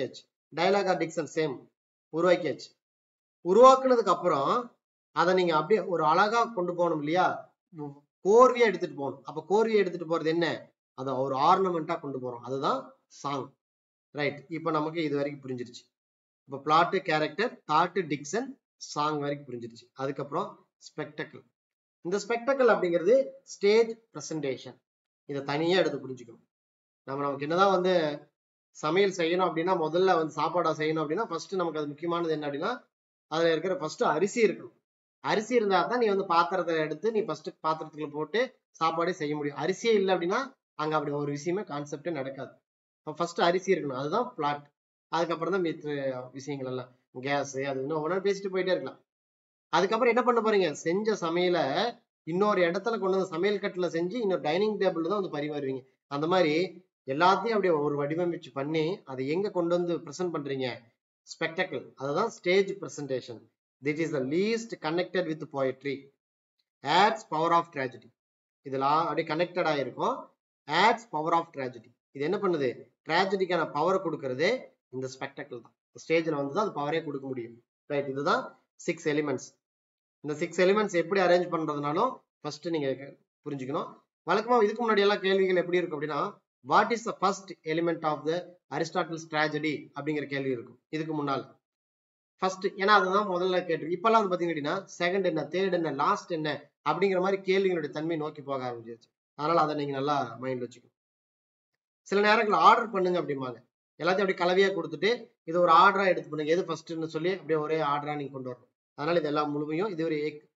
டயலாக் ஆர் டிக்சன் சேம் உருவாக்கியாச்சு உருவாக்குனதுக்கு அப்புறம் அதை நீங்க அப்படியே ஒரு அழகா கொண்டு போகணும் இல்லையா உம் கோர்வையா எடுத்துட்டு போகணும் அப்ப கோர்வையா எடுத்துட்டு போறது என்ன அதை ஒரு ஆர்னமெண்டா கொண்டு போறோம் அதுதான் சாங் ரைட் இப்போ நமக்கு இது வரைக்கும் புரிஞ்சிருச்சு இப்போ plot character thought diction song வரைக்கும் புரிஞ்சிருச்சு அதுக்கப்புறம் ஸ்பெக்டக்கிள் இந்த ஸ்பெக்டக்கிள் அப்படிங்கிறது ஸ்டேஜ் ப்ரெசன்டேஷன் இதை தனியா எடுத்து புரிஞ்சுக்கணும் நம்ம நமக்கு என்னதான் வந்து சமையல் செய்யணும் அப்படின்னா முதல்ல வந்து சாப்பாடா செய்யணும் அப்படின்னா ஃபர்ஸ்ட் நமக்கு அது முக்கியமானது என்ன அப்படின்னா அதுல இருக்கிற ஃபர்ஸ்ட் அரிசி இருக்கணும் அரிசி இருந்தா தான் நீ வந்து பாத்திரத்தை எடுத்து நீ ஃபர்ஸ்ட் பாத்திரத்துக்குள்ள போட்டு சாப்பாடே செய்ய முடியும் அரிசியே இல்லை அப்படின்னா அங்க அப்படி ஒரு விஷயமே கான்செப்டே நடக்காது ஃபர்ஸ்ட் அரிசி இருக்கணும் அதுதான் பிளாட் அதுக்கப்புறம் தான் மித்த விஷயங்கள் எல்லாம் கேஸ் அது இன்னும் ஒவ்வொன்றா பேசிட்டு போயிட்டே இருக்கலாம் அதுக்கப்புறம் என்ன பண்ண போறீங்க செஞ்ச சமையலை இன்னொரு இடத்துல கொண்டு வந்து சமையல் கட்டுல செஞ்சு இன்னொரு டைனிங் டேபிள் தான் வந்து பரிமாறுவீங்க அந்த மாதிரி எல்லாத்தையும் அப்படியே ஒரு வடிவமைச்சு பண்ணி அதை எங்க கொண்டு வந்து ப்ரெசென்ட் பண்றீங்க ஸ்பெக்டக்கிள் அதுதான் stage presentation it is the least connected with poetry arts power of tragedy இதெல்லாம் அப்படியே கனெக்டட் ஆயிருக்கும் ஆட்ஸ் பவர் ஆஃப் ட்ராஜடி இது என்ன பண்ணுது ட்ராஜடிக்கான பவர் கொடுக்கறதே இந்த ஸ்பெக்டக்கிள் தான் ஸ்டேஜில் வந்து தான் அது பவரே கொடுக்க முடியும் ரைட் இதுதான் சிக்ஸ் எலிமெண்ட்ஸ் இந்த சிக்ஸ் எலிமெண்ட்ஸ் எப்படி அரேஞ்ச் பண்றதுனாலும் ஃபர்ஸ்ட் நீங்க புரிஞ்சுக்கணும் வழக்கமா இதுக்கு முன்னாடி எல்லாம் கேள்விகள் எப்படி இருக்கும் அப்படின்னா what is the first element of the Aristotle's tragedy அப்படிங்கிற கேள்வி இருக்கும் இதுக்கு முன்னால் ஃபர்ஸ்ட் ஏன்னா அதுதான் முதல்ல கேட்டு இப்பெல்லாம் வந்து பாத்தீங்கன்னா செகண்ட் என்ன தேர்ட் என்ன லாஸ்ட் என்ன அப்படிங்கிற மாதிரி கேள்விகளுடைய தன்மை நோக்கி போக ஆரம்பிச்சிருச்சு அதனால அதை நீங்க நல்லா மைண்ட் வச்சுக்கணும் சில நேரங்கள் ஆர்டர் பண்ணுங்க அப்படிம்பாங்க எல்லாத்தையும் அப்படியே கலவையா கொடுத்துட்டு இது ஒரு ஆர்டரா எடுத்து பண்ணுங்க எது ஃபர்ஸ்ட்னு சொல்லி அப்படியே ஒரே ஆர்டரா நீங்க கொண்டு வரணும் அதனால இதெல்லாம் முழுமையும் இது ஒரு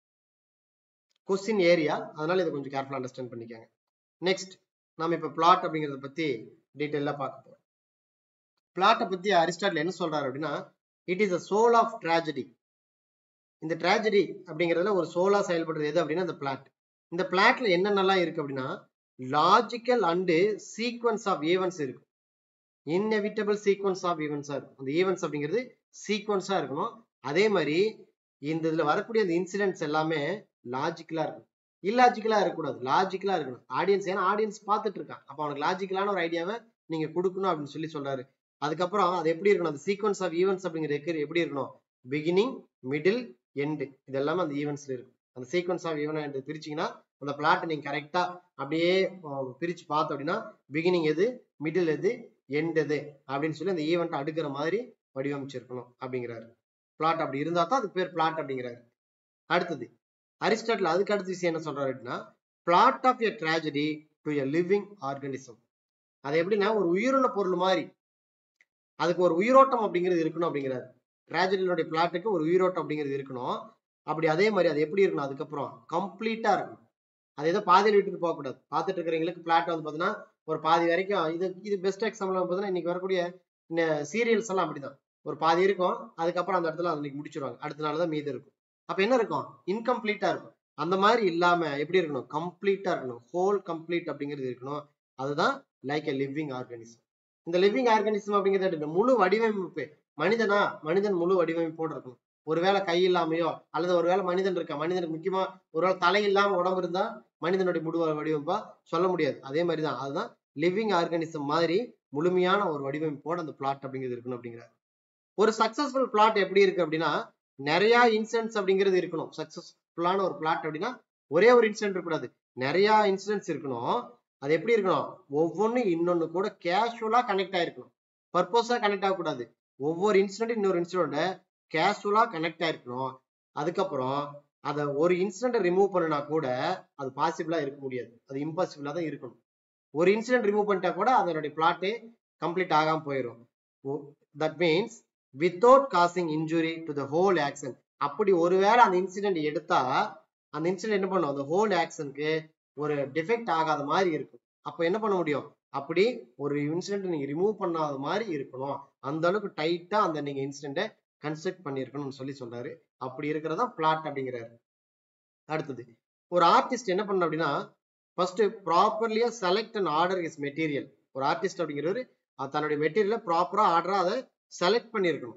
கொஸ்டின் ஏரியா அதனால இதை கொஞ்சம் கேர்ஃபுல்லா அண்டர்ஸ்டாண்ட் பண்ணிக்கோங்க நெக்ஸ்ட் நாம இப்ப பிளாட் அப்படிங்கறத பத்தி டீட்டெயிலா பார்க்க போறோம் பிளாட்டை பத்தி அரிஸ்டாட்டில் என்ன சொல்றாரு அப்படின்னா it is a soul of tragedy இந்த ட்ராஜடி அப்படிங்கிறதுல ஒரு சோலா செயல்படுறது எது அப்படின்னா இந்த பிளாட் இந்த பிளாட்ல என்னென்னலாம் இருக்கு அப்படின்னா logical and sequence of events இருக்கு இன்எவிட்டபிள் சீக்வன்ஸ் ஆஃப் ஈவெண்ட்ஸா இருக்கும் அந்த ஈவெண்ட்ஸ் அப்படிங்கிறது சீக்வன்ஸா இருக்கணும் அதே மாதிரி இந்த இதுல வரக்கூடிய அந்த இன்சிடென்ட்ஸ் எல்லாமே லாஜிக்கலா இருக்கும் இல்லாஜிக்கலா இருக்கக்கூடாது லாஜிக்கலா இருக்கணும் ஆடியன்ஸ் ஏன்னா ஆடியன்ஸ் பார்த்துட்டு இருக்கான் அப்ப அவனுக்கு லாஜிக்கலான ஒரு ஐடியாவை நீங்க கொடுக்கணும் அப்படின்னு சொல்லி சொல்றாரு அதுக்கப்புறம் அது எப்படி இருக்கணும் அந்த சீக்வன்ஸ் ஆஃப் ஈவெண்ட்ஸ் அப்படிங்கிற எப்படி இருக்கணும் பிகினிங் மிடில் எண்டு இது எல்லாமே அந்த ஈவெண்ட்ஸ்ல இருக்கும் அந்த சீக்வன்ஸ் ஆஃப் ஈவெண்ட் பிரிச்சீங்கன்னா அந்த பிளாட் நீங்க கரெக்டா அப்படியே அஹ், பிரிச்சு பார்த்தோம் அப்படின்னா பிகினிங் எது மிடில் எது எண்ட் எது அப்படின்னு சொல்லி அந்த ஈவெண்ட் அடுக்கிற மாதிரி வடிவமைச்சிருக்கணும் அப்படிங்கிறாரு பிளாட் அப்படி இருந்தா தான் அதுக்கு பேர் பிளாட் அப்படிங்கிறாரு அடுத்தது அரிஸ்டாட்டில் அதுக்கு அடுத்த விஷயம் என்ன சொல்றாரு அப்படின்னா plot of a tragedy to a living organism அது எப்படின்னா ஒரு உயிருள்ள பொருள் மாதிரி அதுக்கு ஒரு உயிரோட்டம் அப்படிங்கிறது இருக்கணும் அப்படிங்கிறாரு ட்ராஜடியினுடைய பிளாட்டுக்கு ஒரு உயிரோட்டம் அப்படிங்கிறது இருக்கணும் அப்படி அதே மாதிரி அது எப்படி இருக்கணும் அதுக்கப்புறம் கம்ப்ளீட்டா இருக்கணும் அது ஏதோ பாதியில் விட்டுட்டு போகக்கூடாது பார்த்துட்டு இருக்கிறவங்களுக்கு பிளாட் வந்து பார்த்தீங்கன்னா ஒரு பாதி வரைக்கும் இது இது பெஸ்ட் எக்ஸாம்பிள் பார்த்தீங்கன்னா இன்னைக்கு வரக்கூடிய சீரியல்ஸ் எல்லாம் அப்படிதான் ஒரு பாதி இருக்கும் அதுக்கப்புறம் அந்த இடத்துல அன்னைக்கு முடிச்சிருவாங்க அடுத்த நாள் தான் மீதி இருக்கும் அப்ப என்ன இருக்கும் இன்கம்ப்ளீட்டா இருக்கும் அந்த மாதிரி இல்லாம எப்படி இருக்கணும் கம்ப்ளீட்டா இருக்கணும் ஹோல் கம்ப்ளீட் அப்படிங்கிறது இருக்கணும் அதுதான் லைக் எ லிவிங் ஆர்கானிசம் இந்த லிவிங் ஆர்கானிசம் அப்படிங்கிறது என்ன? முழு வடிவமைப்பு மனிதனா மனிதன் முழு வடிவமைப்போடு இருக்கணும் ஒருவேளை கை இல்லாமையோ அல்லது ஒருவேளை மனிதன் இருக்கா மனிதனுக்கு முக்கியமா ஒருவேளை தலை இல்லாம உடம்பு இருந்தா மனிதனுடைய முழு வடிவமைப்பா சொல்ல முடியாது அதே மாதிரிதான் அதுதான் லிவிங் ஆர்கானிசம் மாதிரி முழுமையான ஒரு வடிவமைப்போட அந்த பிளாட் அப்படிங்கிறது இருக்கணும் அப்படிங்கிறார் ஒரு சக்சஸ்ஃபுல் பிளாட் எப்படி இருக்கு அப்படின்னா நிறைய இன்சிடென்ட்ஸ் அப்படிங்கிறது இருக்கணும் சக்சஸ்ஃபுல்லான ஒரு பிளாட் அப்படின்னா ஒரே ஒரு இன்சிடென்ட் இருக்கக்கூடாது நிறைய இன்சிடென்ட்ஸ் இருக்கணும் அது எப்படி இருக்கணும் ஒவ்வொன்றும் இன்னொன்னு கூட கேஷுவலா கனெக்ட் ஆயிருக்கணும் பர்பஸா கனெக்ட் ஆகக்கூடாது ஒவ்வொரு இன்சிடென்ட் இன்னொரு இன்சிடென்ட கேஷுவலா கனெக்ட் ஆயிருக்கணும் அதுக்கப்புறம் அதை ஒரு இன்சிடென்ட் ரிமூவ் பண்ணினா கூட அது பாசிபிளா இருக்க முடியாது அது இம்பாசிபிளா தான் இருக்கணும் ஒரு இன்சிடென்ட் ரிமூவ் பண்ணிட்டா கூட அதனுடைய பிளாட்டே கம்ப்ளீட் ஆகாம போயிடும் that means without causing injury to the whole action அப்படி ஒருவேளை அந்த இன்சிடென்ட் எடுத்தா அந்த இன்சிடென்ட் என்ன பண்ணும் அந்த ஹோல் ஆக்ஷனுக்கு ஒரு டிஃபெக்ட் ஆகாத மாதிரி இருக்கும் அப்ப என்ன பண்ண முடியும் அப்படி ஒரு இன்சிடென்ட் நீங்க ரிமூவ் பண்ணாத மாதிரி இருக்கணும் அந்த அளவுக்கு டைட்டா அந்த நீங்க இன்சிடென்ட்டை கன்ஸ்ட்ரக்ட் பண்ணியிருக்கணும்னு சொல்லி சொல்றாரு அப்படி இருக்கிறதா பிளாட் அப்படிங்கிறாரு அடுத்தது ஒரு ஆர்டிஸ்ட் என்ன பண்ணணும் அப்படின்னா ஃபர்ஸ்ட் ப்ராப்பர்லியா select and order is material ஒரு ஆர்டிஸ்ட் அப்படிங்கிறவர் அஹ் தன்னுடைய மெட்டீரியலை ப்ராப்பரா ஆர்டரா அதை செலக்ட் பண்ணியிருக்கணும்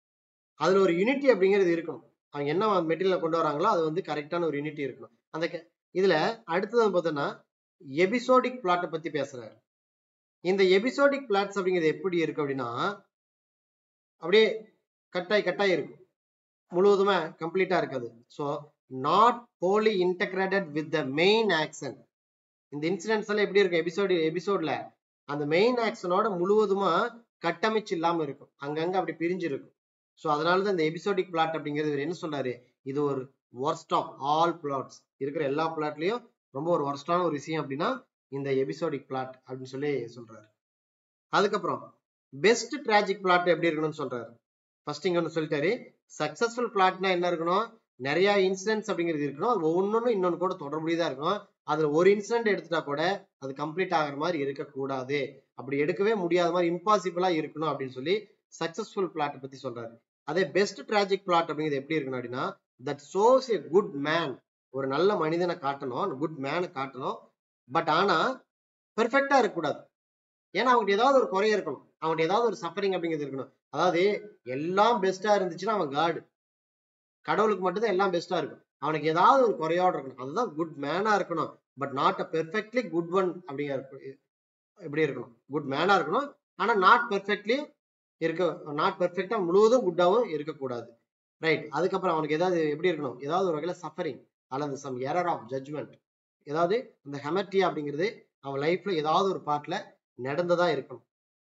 அதுல ஒரு யூனிட்டி அப்படிங்கிறது இருக்கணும் அவங்க என்ன மெட்டீரியல் கொண்டு வராங்களோ அது வந்து கரெக்டான ஒரு யூனிட்டி இருக்கணும் அந்த க- இதுல அடுத்தது வந்து பார்த்தோன்னா எபிசோடிக் பிளாட்டை பத்தி பேசுறாரு இந்த எபிசோடிக் பிளாட்ஸ் அப்படிங்கிறது எப்படி இருக்கு அப்படின்னா அப்படியே கட்டாய் கட்டாய் இருக்கும் முழுவதுமே கம்ப்ளீட்டா இருக்காது so not wholly integrated with the main action இந்த இன்சிடென்ட்ஸ் எல்லாம் எப்படி இருக்கும் எபிசோடு எபிசோட்ல அந்த மெயின் ஆக்சனோட முழுவதுமா கட்டமைச்சு இல்லாம இருக்கும் அங்கங்க அப்படி பிரிஞ்சு இருக்கும் ஸோ அதனால தான் இந்த எபிசோடிக் பிளாட் அப்படிங்கிறது இவர் என்ன சொல்றாரு இது ஒரு ஒர்ஸ்ட் ஆஃப் ஆல் பிளாட்ஸ் இருக்கிற எல்லா பிளாட்லயும் ரொம்ப ஒரு ஒர்ஸ்டான ஒரு விஷயம் அப்படின்னா இந்த எபிசோடிக் பிளாட் அப்படின்னு சொல்லி சொல்றாரு அதுக்கப்புறம் பெஸ்ட் டிராஜிக் பிளாட் எப்படி இருக்கணும்னு சொல்றாரு ஃபர்ஸ்ட் இங்க ஒன்று சொல்லிட்டாரு சக்சஸ்ஃபுல் பிளாட்னா என்ன இருக்கணும் நிறைய இன்சிடென்ட்ஸ் அப்படிங்கிறது இருக்கணும் அது ஒவ்வொன்றும் இன்னொன்று கூட தொடர்புடையதா இருக்கணும் அதுல ஒரு இன்சிடென்ட் எடுத்துட்டா கூட அது கம்ப்ளீட் ஆகிற மாதிரி இருக்கக்கூடாது அப்படி எடுக்கவே முடியாத மாதிரி இம்பாசிபிளா இருக்கணும் அப்படின்னு சொல்லி சக்சஸ்ஃபுல் பிளாட் பத்தி சொல்றாரு அதே பெஸ்ட் டிராஜிக் பிளாட் அப்படிங்கிறது எப்படி இருக்கணும் அப்படின்னா that shows a good man ஒரு நல்ல மனிதனை காட்டணும் குட் மேனை காட்டணும் பட் ஆனா பெர்ஃபெக்டா இருக்கக்கூடாது ஏன்னா அவங்களுக்கு ஏதாவது ஒரு குறை இருக்கணும் அவங்களுக்கு ஏதாவது ஒரு சஃபரிங் அப்படிங்கிறது இருக்கணும் அதாவது எல்லாம் பெஸ்டா இருந்துச்சுன்னா அவன் காடு கடவுளுக்கு மட்டும்தான் எல்லாம் பெஸ்டா இருக்கும் அவனுக்கு ஏதாவது ஒரு குறையோட இருக்கணும் அதுதான் குட் மேனா இருக்கணும் but not a perfectly good one அப்படிங்கிற எப்படி இருக்கணும் குட் மேனா இருக்கணும் ஆனா நாட் பெர்ஃபெக்ட்லி இருக்க நாட் பெர்ஃபெக்டா முழுவதும் குட்டாவும் இருக்கக்கூடாது ரைட் அதுக்கப்புறம் அவனுக்கு ஏதாவது எப்படி இருக்கணும் ஏதாவது ஒரு வகையில சஃபரிங் அல்லது சம் எரர் ஆஃப் ஜட்ஜ்மெண்ட் ஏதாவது அந்த ஹெமர்டியா அப்படிங்கிறது அவன் லைஃப்ல ஏதாவது ஒரு பார்ட்ல நடந்ததா இருக்கணும்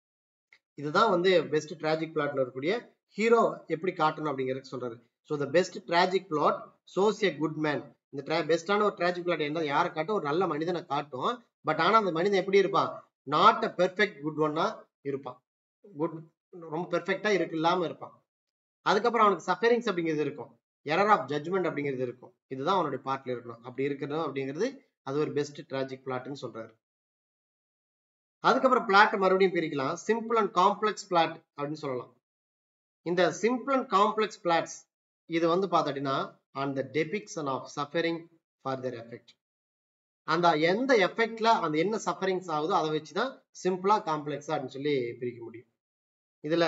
இதுதான் வந்து பெஸ்ட் டிராஜிக் பிளாட்ல இருக்கக்கூடிய ஹீரோ எப்படி காட்டணும் அப்படிங்கிறது சொல்றாரு so the best tragic plot shows a good man இந்த ட்ரா பெஸ்டான ஒரு டிராஜிக் பிளாட் என்ன யாரை காட்டும் ஒரு நல்ல மனிதனை காட்டும் பட் ஆனா அந்த மனிதன் எப்படி இருப்பான் நாட் அ பெர்ஃபெக்ட் குட் ஒன்னா இருப்பான் குட் ரொம்ப பெர்ஃபெக்டா இருக்கு இல்லாம இருப்பான் அதுக்கப்புறம் அவனுக்கு சஃபரிங்ஸ் அப்படிங்கிறது இருக்கும் எரர் ஆஃப் ஜட்ஜ்மெண்ட் அப்படிங்கிறது இருக்கும் இதுதான் அவனுடைய பார்ட்ல இருக்கணும் அப்படி இருக்கணும் அப்படிங்கிறது அது ஒரு பெஸ்ட் டிராஜிக் பிளாட்னு சொல்றாரு அதுக்கப்புறம் பிளாட் மறுபடியும் பிரிக்கலாம் சிம்பிள் அண்ட் காம்ப்ளெக்ஸ் பிளாட் அப்படின்னு சொல்லலாம் இந்த சிம்பிள் அண்ட் காம்ப்ளெக்ஸ் பிளாட்ஸ் இது வந்து பார்த்தீங்கன்னா on the depiction of suffering for their effect அந்த எந்த எஃபெக்ட்ல அந்த என்ன சஃபரிங்ஸ் ஆகுதோ அதை வச்சுதான் சிம்பிளா காம்ப்ளெக்ஸா அப்படின்னு சொல்லி பிரிக்க முடியும் இதுல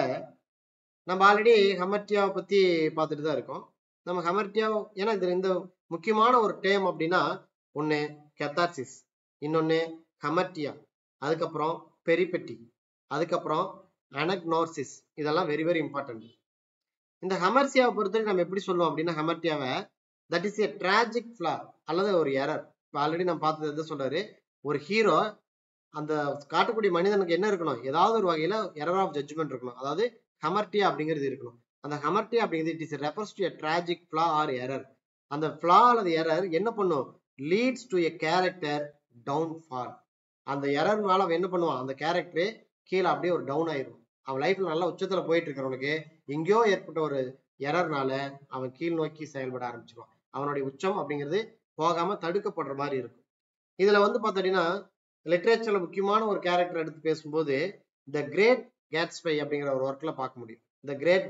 நம்ம ஆல்ரெடி ஹமர்டியாவை பத்தி பார்த்துட்டு தான் இருக்கோம் நம்ம ஹமர்டியா ஏன்னா இதுல இந்த முக்கியமான ஒரு டேம் அப்படின்னா ஒண்ணு கெத்தார்சிஸ் இன்னொன்னு ஹமர்டியா அதுக்கப்புறம் பெரிபெட்டி அதுக்கப்புறம் அனக்னோர்சிஸ் இதெல்லாம் வெரி வெரி இம்பார்ட்டன்ட் இந்த ஹமர்சியாவை பொறுத்தவரைக்கும் நம்ம எப்படி சொல்லுவோம் அப்படின்னா ஹமர்டியாவை that is a tragic flaw அல்லது ஒரு எரர் இப்போ ஆல்ரெடி நம்ம பார்த்தது எது சொல்றாரு ஒரு ஹீரோ அந்த காட்டக்கூடிய மனிதனுக்கு என்ன இருக்கணும் ஏதாவது ஒரு வகையில எரர் ஆஃப் ஜட்ஜ்மெண்ட் இருக்கணும் அதாவது ஹமர்டியா அப்படிங்கிறது இருக்கணும் அந்த ஹமர்டியா அப்படிங்கிறது it is refers to a tragic flaw or error அந்த ஃபிளா அல்லது எரர் என்ன பண்ணும் leads to a character downfall அந்த எரர்னால அவன் என்ன பண்ணுவான் அந்த கேரக்டரே கீழே அப்படியே ஒரு டவுன் ஆயிரும் அவன் லைஃப்ல நல்லா உச்சத்துல போயிட்டு இருக்கிறவனுக்கு எங்கேயோ ஏற்பட்ட ஒரு எரர்னால அவன் கீழ் நோக்கி செயல்பட ஆரம்பிச்சிருவான் அவனுடைய உச்சம் அப்படிங்கிறது போகாம தடுக்கப்படுற மாதிரி இருக்கும் இதுல வந்து பார்த்தீங்கன்னா லிட்ரேச்சர்ல முக்கியமான ஒரு கேரக்டர் எடுத்து பேசும்போது த கிரேட் கேட்ஸ்பை அப்படிங்கிற ஒரு ஒர்க்ல பார்க்க முடியும் the great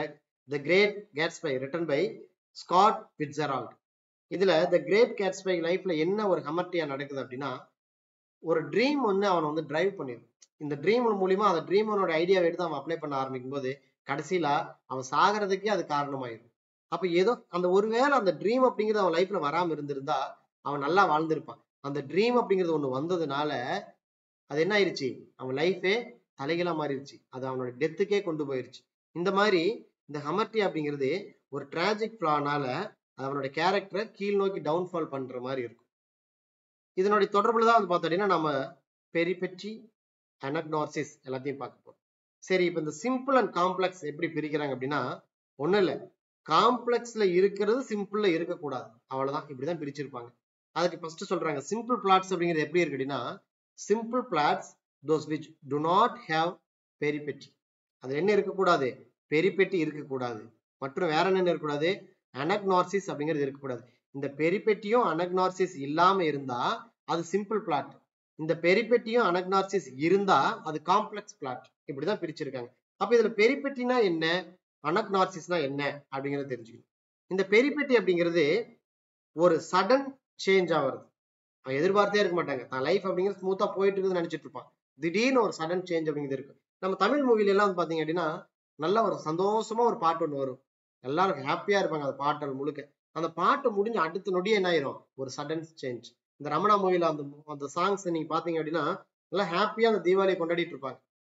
the Great Gatsby written by Scott Fitzgerald இதுல த கிரேட் கேட்ஸ்பை லைஃப்ல என்ன ஒரு ஹமர்டியா நடக்குது அப்படின்னா ஒரு ட்ரீம் ஒன்று அவனை வந்து டிரைவ் பண்ணிடும் இந்த ட்ரீம் மூலியமா அந்த ட்ரீமனோட ஐடியாவை எடுத்து அவன் அப்ளை பண்ண ஆரம்பிக்கும் போது கடைசியில அவன் சாகிறதுக்கே அது காரணமாயிடும் அப்ப ஏதோ அந்த ஒருவேளை அந்த ட்ரீம் அப்படிங்கிறது அவன் லைஃப்ல வராம இருந்திருந்தா அவன் நல்லா வாழ்ந்திருப்பான் அந்த ட்ரீம் அப்படிங்கிறது ஒண்ணு வந்ததுனால அது என்ன ஆயிருச்சு அவன் லைஃபே தலைகீழா மாறிடுச்சு அது அவனோட டெத்துக்கே கொண்டு போயிருச்சு இந்த மாதிரி இந்த ஹமர்டி அப்படிங்கிறது ஒரு டிராஜிக் ஃபிளானால அவனோட கேரக்டரை கீழ் நோக்கி டவுன்ஃபால் பண்ற மாதிரி இருக்கும் இதனுடைய தொடர்புல தான் வந்து பார்த்தோம்னா நம்ம பெரிபெற்றி அனக்னார்சிஸ் எல்லாத்தையும் பார்க்க போறோம் சரி இப்போ இந்த சிம்பிள் அண்ட் காம்ப்ளெக்ஸ் எப்படி பிரிக்கிறாங்க அப்படின்னா ஒண்ணும் இல்லை காம்ப்ளெக்ஸ்ல இருக்கிறது சிம்பிள்ல இருக்கக்கூடாது அவ்வளவுதான் இப்படிதான் பிரிச்சிருப்பாங்க அதுக்கு ஃபர்ஸ்ட் சொல்றாங்க சிம்பிள் பிளாட்ஸ் அப்படிங்கிறது எப்படி இருக்கு அப்படின்னா simple plots those which do not have peripety அது என்ன இருக்கக்கூடாது பெரிபெட்டி இருக்கக்கூடாது மற்றும் வேற என்ன இருக்கக்கூடாது அனக்னார்சிஸ் அப்படிங்கிறது இருக்கக்கூடாது இந்த பெரிபெட்டியும் அனக்னார்சிஸ் இல்லாம இருந்தா அது சிம்பிள் பிளாட் இந்த பெரிபெட்டியும் அனக்னார்சிஸ் இருந்தா அது காம்ப்ளெக்ஸ் பிளாட் இப்படிதான் பிரிச்சிருக்காங்க அப்ப இதுல பெரிபெட்டினா என்ன அனக்னார்சிஸ்னா என்ன அப்படிங்கறத தெரிஞ்சுக்கணும் இந்த பெரிபெட்டி அப்படிங்கிறது ஒரு சடன் சேஞ்ச் ஆகுறது அவன் எதிர்பார்த்தே இருக்க மாட்டாங்க தான் லைஃப் அப்படிங்கிறது ஸ்மூத்தா போயிட்டு இருக்குதுன்னு நினைச்சிட்டு இருப்பான் திடீர்னு ஒரு சடன் சேஞ்ச் அப்படிங்கிறது இருக்கு நம்ம தமிழ் மூவில எல்லாம் வந்து பாத்தீங்க அப்படின்னா நல்ல ஒரு சந்தோஷமா ஒரு பாட்டு ஒண்ணு வரும் எல்லாரும் ஹாப்பியா இருப்பாங்க அந்த பாட்டல் முழுக்க அந்த பாட்டு முடிஞ்சு அடுத்த நொடியே என்ன ஆயிரும் ஒரு சடன் சேஞ்ச் இந்த ரமணா மூவில அந்த அந்த சாங்ஸ் நீங்க பாத்தீங்க அப்படின்னா நல்லா ஹாப்பியா அந்த தீபாவளியை கொண்டாடிட்டு இருப்பாங்க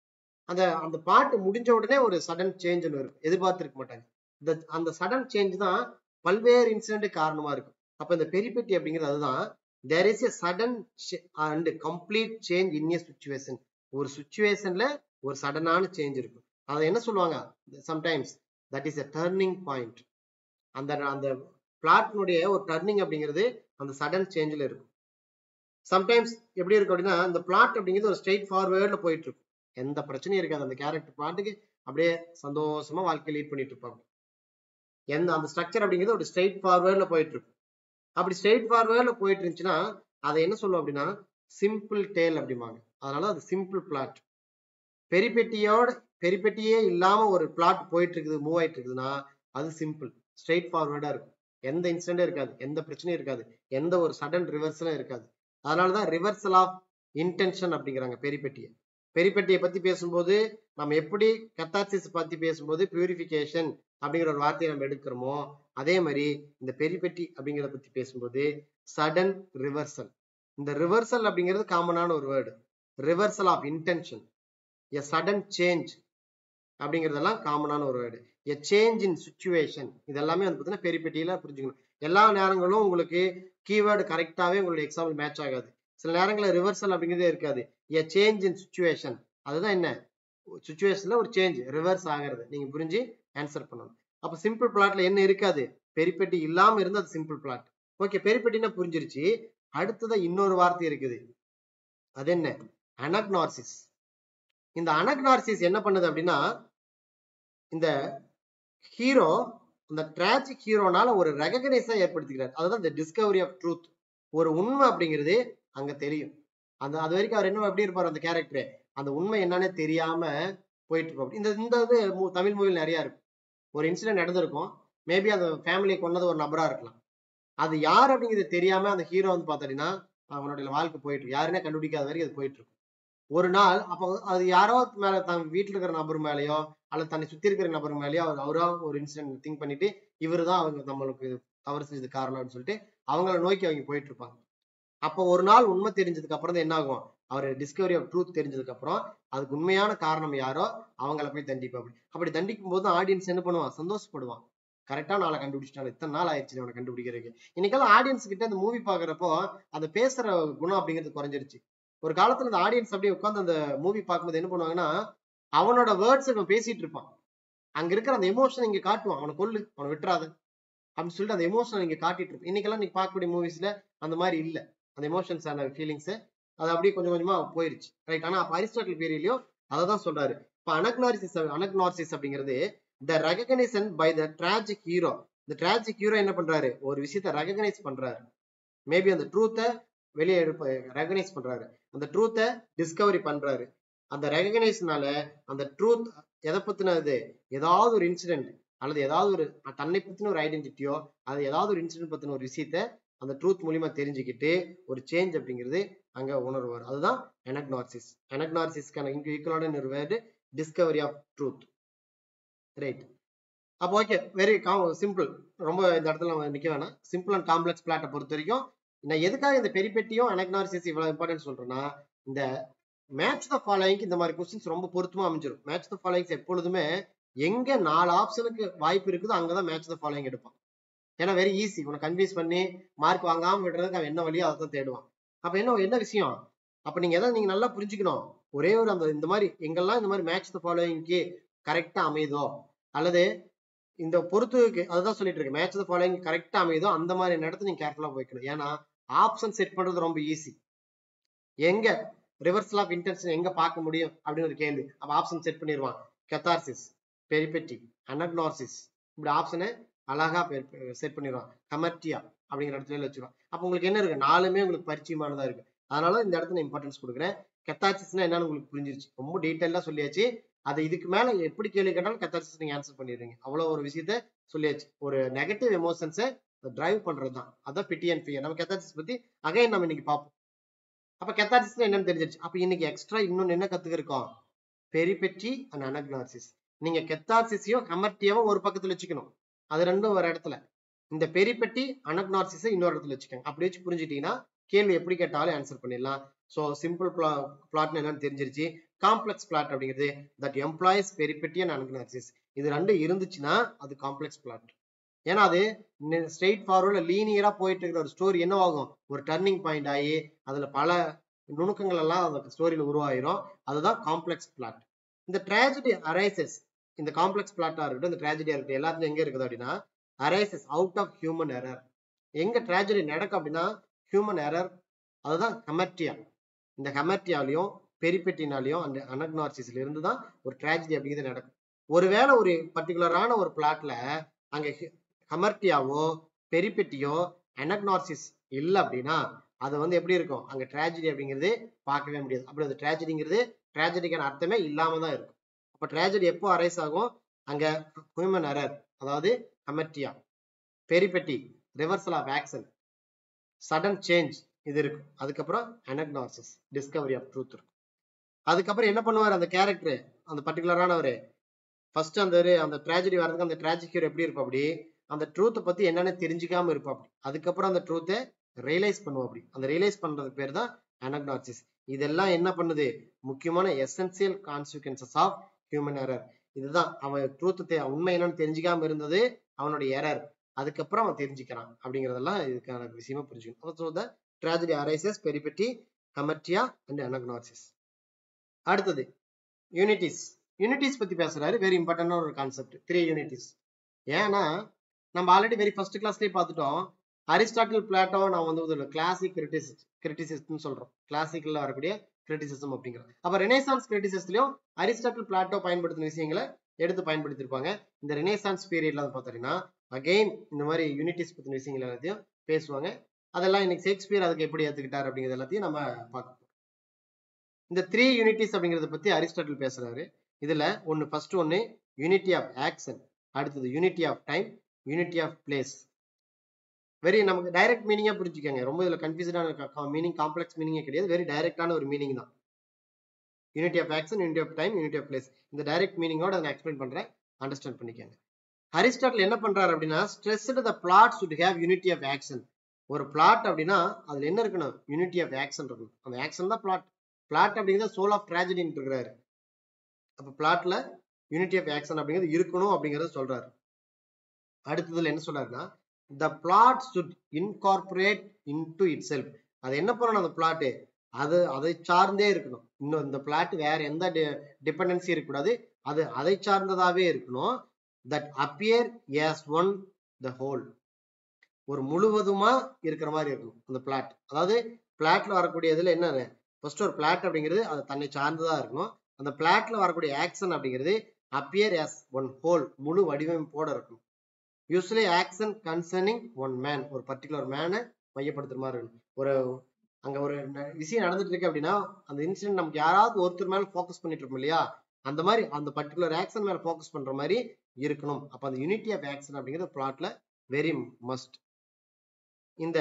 அந்த அந்த பாட்டு முடிஞ்ச உடனே ஒரு சடன் சேஞ்ச் ஒன்று இருக்கும் எதிர்பார்த்திருக்க மாட்டாங்க இந்த அந்த சடன் சேஞ்ச் தான் பல்வேறு இன்சிடென்ட் காரணமா இருக்கும் அப்ப இந்த பெரிபெட்டி அப்படிங்கிறது அதுதான் there is a sudden and complete change in a situation ஒரு சுச்சுவேஷன்ல ஒரு சடனான சேஞ்ச் இருக்கும் அதை என்ன சொல்லுவாங்க sometimes that is a turning point அந்த அந்த பிளாட்னுடைய ஒரு டர்னிங் அப்படிங்கிறது அந்த சடன் சேஞ்சில் இருக்கும் சம்டைம்ஸ் எப்படி இருக்கும் அப்படின்னா இந்த பிளாட் அப்படிங்கிறது ஒரு ஸ்ட்ரெயிட் ஃபார்வேர்ட்ல போயிட்டு இருக்கும் எந்த பிரச்சனையும் இருக்காது அந்த கேரக்டர் பிளாட்டுக்கு அப்படியே சந்தோஷமா வாழ்க்கை லீட் பண்ணிட்டு இருப்பாங்க எந்த அந்த ஸ்ட்ரக்சர் அப்படிங்கிறது ஒரு ஸ்ட்ரெயிட் ஃபார்வேர்ட்ல போயிட்டு இருக்கும் அப்படி ஸ்ட்ரெயிட் ஃபார்வேர்ட்ல போயிட்டு இருந்துச்சுன்னா அதை என்ன சொல்லுவோம் அப்படின்னா சிம்பிள் டேல் அப்படிம்பாங்க அதனால அது சிம்பிள் பிளாட் பெரிபெட்டியோட பெரிபெட்டியே இல்லாம ஒரு பிளாட் போயிட்டு இருக்குது மூவ் ஆயிட்டு இருக்குதுன்னா அது சிம்பிள் ஸ்ட்ரெயிட் ஃபார்வேர்டா இருக்கும் எந்த இன்சிடென்டும் இருக்காது எந்த பிரச்சனையும் இருக்காது எந்த ஒரு சடன் ரிவர்சலும் இருக்காது அதனாலதான் ரிவர்சல் ஆஃப் இன்டென்ஷன் அப்படிங்கிறாங்க பெரிபெட்டியை பெரிபெட்டியை பத்தி பேசும்போது நம்ம எப்படி கத்தாசிஸ் பத்தி பேசும்போது பியூரிஃபிகேஷன் அப்படிங்கிற ஒரு வார்த்தையை நம்ம எடுக்கிறோமோ அதே மாதிரி இந்த பெரிபெட்டி அப்படிங்கிறத பத்தி பேசும்போது சடன் ரிவர்சல் இந்த ரிவர்சல் அப்படிங்கிறது காமனான ஒரு word reversal of intention a sudden change அப்படிங்கிறதெல்லாம் காமனான ஒரு word a change in situation இதெல்லாமே வந்து பார்த்தீங்கன்னா பெரிபெட்டியில புரிஞ்சுக்கணும் எல்லா நேரங்களும் உங்களுக்கு கீவேர்டு கரெக்டாவே உங்களுடைய எக்ஸாம்பிள் மேட்ச் ஆகாது சில நேரங்களில் ரிவர்சல் அப்படிங்கிறதே இருக்காது எ சேஞ்ச் இன் சுச்சுவேஷன் அதுதான் என்ன சுச்சுவேஷன்ல ஒரு சேஞ்ச் ரிவர்ஸ் ஆகிறது நீங்க புரிஞ்சு ஆன்சர் பண்ணணும் அப்ப சிம்பிள் பிளாட்ல என்ன இருக்காது பெரிப்பெட்டி இல்லாம இருந்து அது சிம்பிள் பிளாட் ஓகே பெரிப்பெட்டினா புரிஞ்சிருச்சு அடுத்ததா இன்னொரு வார்த்தை இருக்குது அது என்ன அனக்னார்சிஸ் இந்த அனக்னார்சிஸ் என்ன பண்ணுது அப்படின்னா இந்த ஹீரோ இந்த டிராஜிக் ஹீரோனால ஒரு ரெகனைஸா ஏற்படுத்திக்கிறார் அதுதான் இந்த டிஸ்கவரி ஆஃப் ட்ரூத் ஒரு உண்மை அப்படிங்கிறது அங்க தெரியும் அந்த அது வரைக்கும் அவர் என்ன எப்படி இருப்பார் அந்த கேரக்டர் அந்த உண்மை என்னன்னே தெரியாம போயிட்டு இருப்பார் இந்த இந்த இது மு- தமிழ் மூவியில் நிறைய இருக்கும் ஒரு இன்சிடென்ட் நடந்திருக்கும் மேபி அந்த ஃபேமிலியை கொண்டது ஒரு நபரா இருக்கலாம் அது யார் அப்படிங்கிறது தெரியாம அந்த ஹீரோ வந்து பார்த்தீங்கன்னா அவனுடைய வாழ்க்கை போயிட்டு இருக்கு யாருன்னே கண்டுபிடிக்காத வரைக்கும் அது போயிட்டு இருக்கும் ஒரு நாள் அப்போ அது யாரோ மேல தன் வீட்டுல இருக்கிற நபர் மேலயோ அல்லது தன்னை சுத்தி இருக்கிற நபர் மேலயோ அவர் அவரா ஒரு இன்சிடென்ட் திங்க் பண்ணிட்டு இவரு தான் அவங்க நம்மளுக்கு தவறு செஞ்சது காரணம் அப்படின்னு சொல்லிட்டு அவங்கள நோக்கி அவங்க போயிட்டு இருப்பாங்க அப்போ ஒரு நாள் உண்மை தெரிஞ்சதுக்கு அப்புறம் தான் என்ன ஆகும் அவர் டிஸ்கவரி ஆஃப் ட்ரூத் தெரிஞ்சதுக்கு அப்புறம் அதுக்கு உண்மையான காரணம் யாரோ அவங்கள போய் தண்டிப்பாங்க அப்படி தண்டிக்கும் போது ஆடியன்ஸ் என்ன பண்ணுவான் சந்தோஷப்படுவான் கரெக்டா நாளை கண்டுபிடிச்சிட்டாங்க இத்தனை நாள் ஆயிடுச்சு அவனை கண்டுபிடிக்கிறதுக்கு இன்னைக்கெல்லாம் ஆடியன்ஸ் கிட்ட அந்த மூவி பாக்குறப்போ அந்த பேசுற குணம் அப்படிங்கிறது குறைஞ்சிருச்சு ஒரு காலத்துல அந்த ஆடியன்ஸ் அப்படியே உட்காந்து அந்த மூவி பார்க்கும்போது என்ன பண்ணுவாங்கன்னா அவனோட வேர்ட்ஸ் இவன் பேசிட்டு இருப்பான் அங்க இருக்கிற அந்த எமோஷன் இங்க காட்டுவான் அவனை கொல்லு அவனை விட்டுறாத அப்படின்னு சொல்லிட்டு அந்த எமோஷன் இங்க காட்டிட்டு இருப்பான் இன்னைக்கெல்லாம் நீங்க பார்க்கக்கூடிய மூவிஸ்ல அந்த மாதிரி இல்ல அந்த எமோஷன்ஸ் ஆன ஃபீலிங்ஸ் அது அப்படியே கொஞ்சம் கொஞ்சமா போயிருச்சு ரைட் ஆனா அப்ப அரிஸ்டாட்டில் பீரியட்லயும் அதை தான் சொல்றாரு இப்ப அனக்னாரிசிஸ் அனக்னாரிசிஸ் அப்படிங்கிறது the recognition by the tragic hero இந்த டிராஜிக் ஹீரோ என்ன பண்றாரு ஒரு விஷயத்த ரெகனைஸ் பண்றாரு மேபி அந்த ட்ரூத்தை வெளியே எடுப்ப ரெகனைஸ் பண்றாரு அந்த ட்ரூத்தை டிஸ்கவரி பண்றாரு அந்த ரெகனைஸ்னால அந்த ட்ரூத் எதை பத்தினது ஏதாவது ஒரு இன்சிடென்ட் அல்லது ஏதாவது ஒரு தன்னை பத்தின ஒரு ஐடென்டிட்டியோ அது ஏதாவது ஒரு இன்சிடென்ட் பத்தின ஒரு விஷயத்த அந்த ட்ரூத் மூலியமா தெரிஞ்சுக்கிட்டு ஒரு சேஞ்ச் அப்படிங்கிறது அங்க உணர்வார் அதுதான் எனக்னார்சிஸ் எனக்னார்சிஸ்க்கான ஈக்குவலான ஒரு word discovery of truth right அப்போ ஓகே வெரி சிம்பிள் ரொம்ப இந்த இடத்துல நம்ம நிக்க வேணாம் சிம்பிள் அண்ட் காம்ப்ளெக்ஸ் பிளாட்டை பொறுத்த வரைக்கும் நான் எதுக்காக இந்த பெரிபெட்டியும் அனக்னாரிசிஸ் இவ்வளவு இம்பார்ட்டன்ஸ் சொல்றேன்னா இந்த மேட்ச் த ஃபாலோயிங் இந்த மாதிரி கொஸ்டின்ஸ் ரொம்ப பொருத்தமா அமைஞ்சிரும் மேட்ச் த ஃபாலோயிங்ஸ் எப்பொழுதுமே எங்க நாலு ஆப்ஷனுக்கு வாய்ப்பு இருக்குதோ அங்கதான் மேட்ச் த ஃபாலோயிங் எடுப்பான் ஏன்னா வெரி ஈஸி உன்னை கன்வின்ஸ் பண்ணி மார்க் வாங்காம விடுறதுக்கு அவன் என்ன வழியோ அதை தான் தேடுவான் அப்ப என்ன என்ன விஷயம் அப்ப நீங்க எதாவது நீங்க நல்லா புரிஞ்சுக்கணும் ஒரே ஒரு அந்த இந்த மாதிரி எங்கெல்லாம் இந்த மாதிரி மேட்ச் த ஃபாலோயிங்க்கு கரெக்டா அமையுதோ அல்லது இந்த பொறுத்துக்கு அதுதான் சொல்லிட்டு இருக்கு மேட்ச் த ஃபாலோயிங் கரெக்டா அமையுதோ அந்த மாதிரி இடத்துல நீங்க கேர்ஃபுல்லா போய்க்கணும் ஏன்னா ஆப்ஷன் செட் பண்றது ரொம்ப ஈஸி எங்க ரிவர்சல் ஆஃப் இன்டென்ஷன் எங்க பார்க்க முடியும் அப்படின்னு ஒரு கேள்வி அப்ப ஆப்ஷன் செட் பண்ணிடுவான் கெத்தார்சிஸ் பெரிபெட்டி அனக்னார்சிஸ் இப்படி ஆப்ஷனை அழகா செட் பண்ணிடுவான் கமர்டியா அப்படிங்கிற இடத்துல வச்சிருவான் அப்ப உங்களுக்கு என்ன இருக்கு நாலுமே உங்களுக்கு பரிச்சயமானதா இருக்கு அதனால இந்த இடத்துல இம்பார்ட்டன்ஸ் கொடுக்குறேன் கெத்தார்சிஸ்னா என்னன்னு உங்களுக்கு புரிஞ்சிருச்சு ரொம்ப டீட்டெயிலா சொல்லியாச்சு அது இதுக்கு மேல எப்படி கேள்வி கேட்டாலும் கெத்தார்சிஸ் நீங்க ஆன்சர் பண்ணிடுறீங்க அவ்வளவு ஒரு விஷயத்த சொல்லியாச்சு ஒரு நெகட்டிவ் எமோஷன்ஸை டிரைவ் பண்றது தான் அதான் பிட்டி அண்ட் ஃபியர் நம்ம கெத்தார்சிஸ் பத்தி அகைன் நம்ம இன்னைக்கு பார்ப்போம் அப்ப கெத்தார்சிஸ் என்னன்னு தெரிஞ்சிருச்சு அப்ப இன்னைக்கு எக்ஸ்ட்ரா இன்னொன்னு என்ன கத்துக்கிருக்கோம் பெரிபெட்டி அண்ட் அனக்னார்சிஸ் நீங்க கெத்தார்சிஸையும் கமர்ட்டியாவும் ஒரு பக்கத்துல வச்சுக்கணும் அது ரெண்டும் ஒரு இடத்துல இந்த பெரிபெட்டி அனக்னார்சிஸை இன்னொரு இடத்துல வச்சுக்கோங்க அப்படி வச்சு புரிஞ்சுட்டீங்கன்னா கேள்வி எப்படி கேட்டாலும் ஆன்சர் பண்ணிடலாம் ஸோ சிம்பிள் பிளாட்னு என்னன்னு தெரிஞ்சிருச்சு காம்ப்ளெக்ஸ் பிளாட் அப்படிங்கிறது that employs peripety and anagnorisis இது ரெண்டும் இருந்துச்சுன்னா அது காம்ப்ளெக்ஸ் பிளாட் ஏன்னா அது ஸ்ட்ரெயிட் ஃபார்வர்டில் லீனியரா போயிட்டு இருக்கிற ஒரு ஸ்டோரி என்னவாகும் ஒரு டர்னிங் பாயிண்ட் ஆகி அதுல பல நுணுக்கங்கள் எல்லாம் அந்த ஸ்டோரியில உருவாயிரும் அதுதான் காம்ப்ளெக்ஸ் பிளாட் இந்த ட்ராஜடி அரைசஸ் இந்த காம்ப்ளெக்ஸ் பிளாட்டா இருக்கட்டும் இந்த ட்ராஜடியா இருக்கட்டும் எல்லாத்துலயும் எங்க இருக்குது அப்படின்னா arises out of human error எங்க ட்ராஜடி நடக்கும் அப்படின்னா ஹியூமன் எரர் அதுதான் ஹெமர்டியா இந்த ஹெமர்டியாலையும் பெரிபெட்டினாலையும் அந்த அனக்னார்சிஸ்ல இருந்து தான் ஒரு ட்ராஜடி அப்படிங்கிறது நடக்கும் ஒருவேளை ஒரு பர்டிகுலரான ஒரு பிளாட்ல அங்க ஹெமர்டியாவோ பெரிபெட்டியோ அனக்னார்சிஸ் இல்லை அப்படின்னா அது வந்து எப்படி இருக்கும் அங்க ட்ராஜடி அப்படிங்கிறது பார்க்கவே முடியாது அப்படி அந்த ட்ராஜடிங்கிறது ட்ராஜடிக்கான அர்த்தமே இல்லாம தான் இருக்கும் அப்ப ட்ராஜடி எப்போ அரைஸ் ஆகும் அங்க ஹியூமன் எரர் அதாவது hamartia peripety reversal of action sudden change இது இருக்கும் அதுக்கப்புறம் அனக்னார்சிஸ் டிஸ்கவரி ஆஃப் ட்ரூத் இருக்கும் அதுக்கப்புறம் என்ன பண்ணுவார் அந்த கேரக்டர் அந்த பர்டிகுலரானவர் ஃபர்ஸ்ட் அந்த ஒரு அந்த ட்ராஜடி வர்றதுக்கு அந்த ட்ராஜிக் ஹீரோ எப்படி இருக்கும் அப்படி அந்த ட்ரூத்தை பத்தி என்னன்னு தெரிஞ்சுக்காம இருப்பா அப்படி அதுக்கப்புறம் அந்த ட்ரூத்தை ரியலைஸ் பண்ணுவோம் அப்படி அந்த ரியலைஸ் பண்றது பேர் தான் அனக்னார்சிஸ் இதெல்லாம் என்ன பண்ணுது முக்கியமான essential consequences of human error இதுதான் அவன் ட்ரூத்தை உண்மை என்னன்னு தெரிஞ்சுக்காம இருந்தது அவனுடைய எரர் அதுக்கப்புறம் அவன் தெரிஞ்சுக்கிறான் அப்படிங்கறதெல்லாம் இதுக்கான விஷயமா புரிஞ்சுக்கணும் so the tragedy arises peripety hamartia and anagnorisis அடுத்தது யூனிட்டிஸ் யூனிட்டிஸ் பத்தி பேசுறாரு வெரி இம்பார்ட்டன்டான ஒரு கான்செப்ட் த்ரீ யூனிட்டிஸ் ஏன்னா நம்ம ஆல்ரெடி வெரி ஃபர்ஸ்ட் கிளாஸ்லயே பார்த்துட்டோம் அரிஸ்டாட்டில் பிளாட்டோ நான் வந்து கிளாசிக் கிரிட்டிசிஸ்ட் கிரிட்டிசிஸ்ட்னு சொல்றோம் கிளாசிக்கல்ல வரக்கூடிய கிரிட்டிசிசம் அப்படிங்கிறது அப்ப ரெனேசான்ஸ் கிரிட்டிசிஸ்ட்லயும் அரிஸ்டாட்டில் பிளாட்டோ பயன்படுத்தின விஷயங்களை எடுத்து பயன்படுத்தியிருப்பாங்க இந்த ரெனேசான்ஸ் பீரியட்ல பார்த்தீங்கன்னா அகெயின் இந்த மாதிரி யூனிட்டிஸ் பத்தின விஷயங்கள் எல்லாத்தையும் பேசுவாங்க அதெல்லாம் இன்னைக்கு ஷேக்ஸ்பியர் அதுக்கு எப்படி ஏத்துக்கிட்டார் அப்படிங்கிறது எல்லாத்தையும் நம்ம பார்க்க போறோம் இந்த த்ரீ யூனிட்டிஸ் அப்படிங்கறத பத்தி அரிஸ்டாட்டில் பேசுறாரு இதுல ஒன்னு ஃபர்ஸ்ட் ஒன்னு யூனிட்டி ஆஃப் ஆக்ஷன் அடுத்தது unity of time unity of place very நமக்கு டைரக்ட் மீனிங்கா புரிஞ்சுக்கோங்க ரொம்ப இதுல கன்ஃபியூஸ்டான மீனிங் காம்ப்ளெக்ஸ் மீனிங்கே கிடையாது வெரி டைரக்டான ஒரு மீனிங் தான் unity of action unity of time unity of place இந்த டைரக்ட் மீனிங்கோட நான் எக்ஸ்பிளைன் பண்றேன் அண்டர்ஸ்டாண்ட் பண்ணிக்கோங்க அரிஸ்டாட்டில் என்ன பண்றாரு அப்படின்னா stressed the plot should have unity of action ஒரு பிளாட் அப்படின்னா அதுல என்ன இருக்கணும் யூனிட்டி ஆஃப் ஆக்ஷன் இருக்கணும் அந்த ஆக்ஷன் தான் பிளாட் பிளாட் அப்படிங்கிறது சோல் ஆஃப் ட்ராஜடின்னு இருக்கிறாரு அப்ப பிளாட்ல யூனிட்டி ஆஃப் ஆக்ஷன் அப்படிங்கிறது இருக்கணும் அப்படிங்கறத சொல்றாரு அடுத்ததுல என்ன சொல்றாருன்னா the plot should incorporate into itself அது என்ன பண்ணணும் அந்த பிளாட் அது அதை சார்ந்தே இருக்கணும் இன்னும் இந்த பிளாட் வேற எந்த டிபெண்டன்சி இருக்கக்கூடாது அது அதை சார்ந்ததாவே இருக்கணும் that appear as one the whole ஒரு முழுவதுமா இருக்கிற மாதிரி இருக்கணும் அந்த பிளாட் அதாவது பிளாட்ல வரக்கூடிய இதுல என்ன ஃபர்ஸ்ட் ஒரு பிளாட் அப்படிங்கிறது அது தன்னை சார்ந்ததா இருக்கணும் அந்த பிளாட்ல வரக்கூடிய ஆக்ஷன் அப்படிங்கிறது அப்பியர் as ஒன் ஹோல் முழு வடிவமைப்போட இருக்கணும் usually action concerning one man ஒரு பர்டிகுலர் மேனை மையப்படுத்துற மாதிரி இருக்கணும் ஒரு அங்க ஒரு ந- விஷயம் நடந்துட்டு இருக்கு அப்படின்னா அந்த இன்சிடென்ட் நமக்கு யாராவது ஒருத்தர் மேல ஃபோக்கஸ் பண்ணிட்டு இருப்போம் இல்லையா அந்த மாதிரி அந்த பர்டிகுலர் ஆக்ஷன் மேல ஃபோக்கஸ் பண்ற மாதிரி இருக்கணும் அப்ப அந்த யூனிட்டி ஆஃப் ஆக்ஷன் அப்படிங்கிறது பிளாட்ல வெரி மஸ்ட் இந்த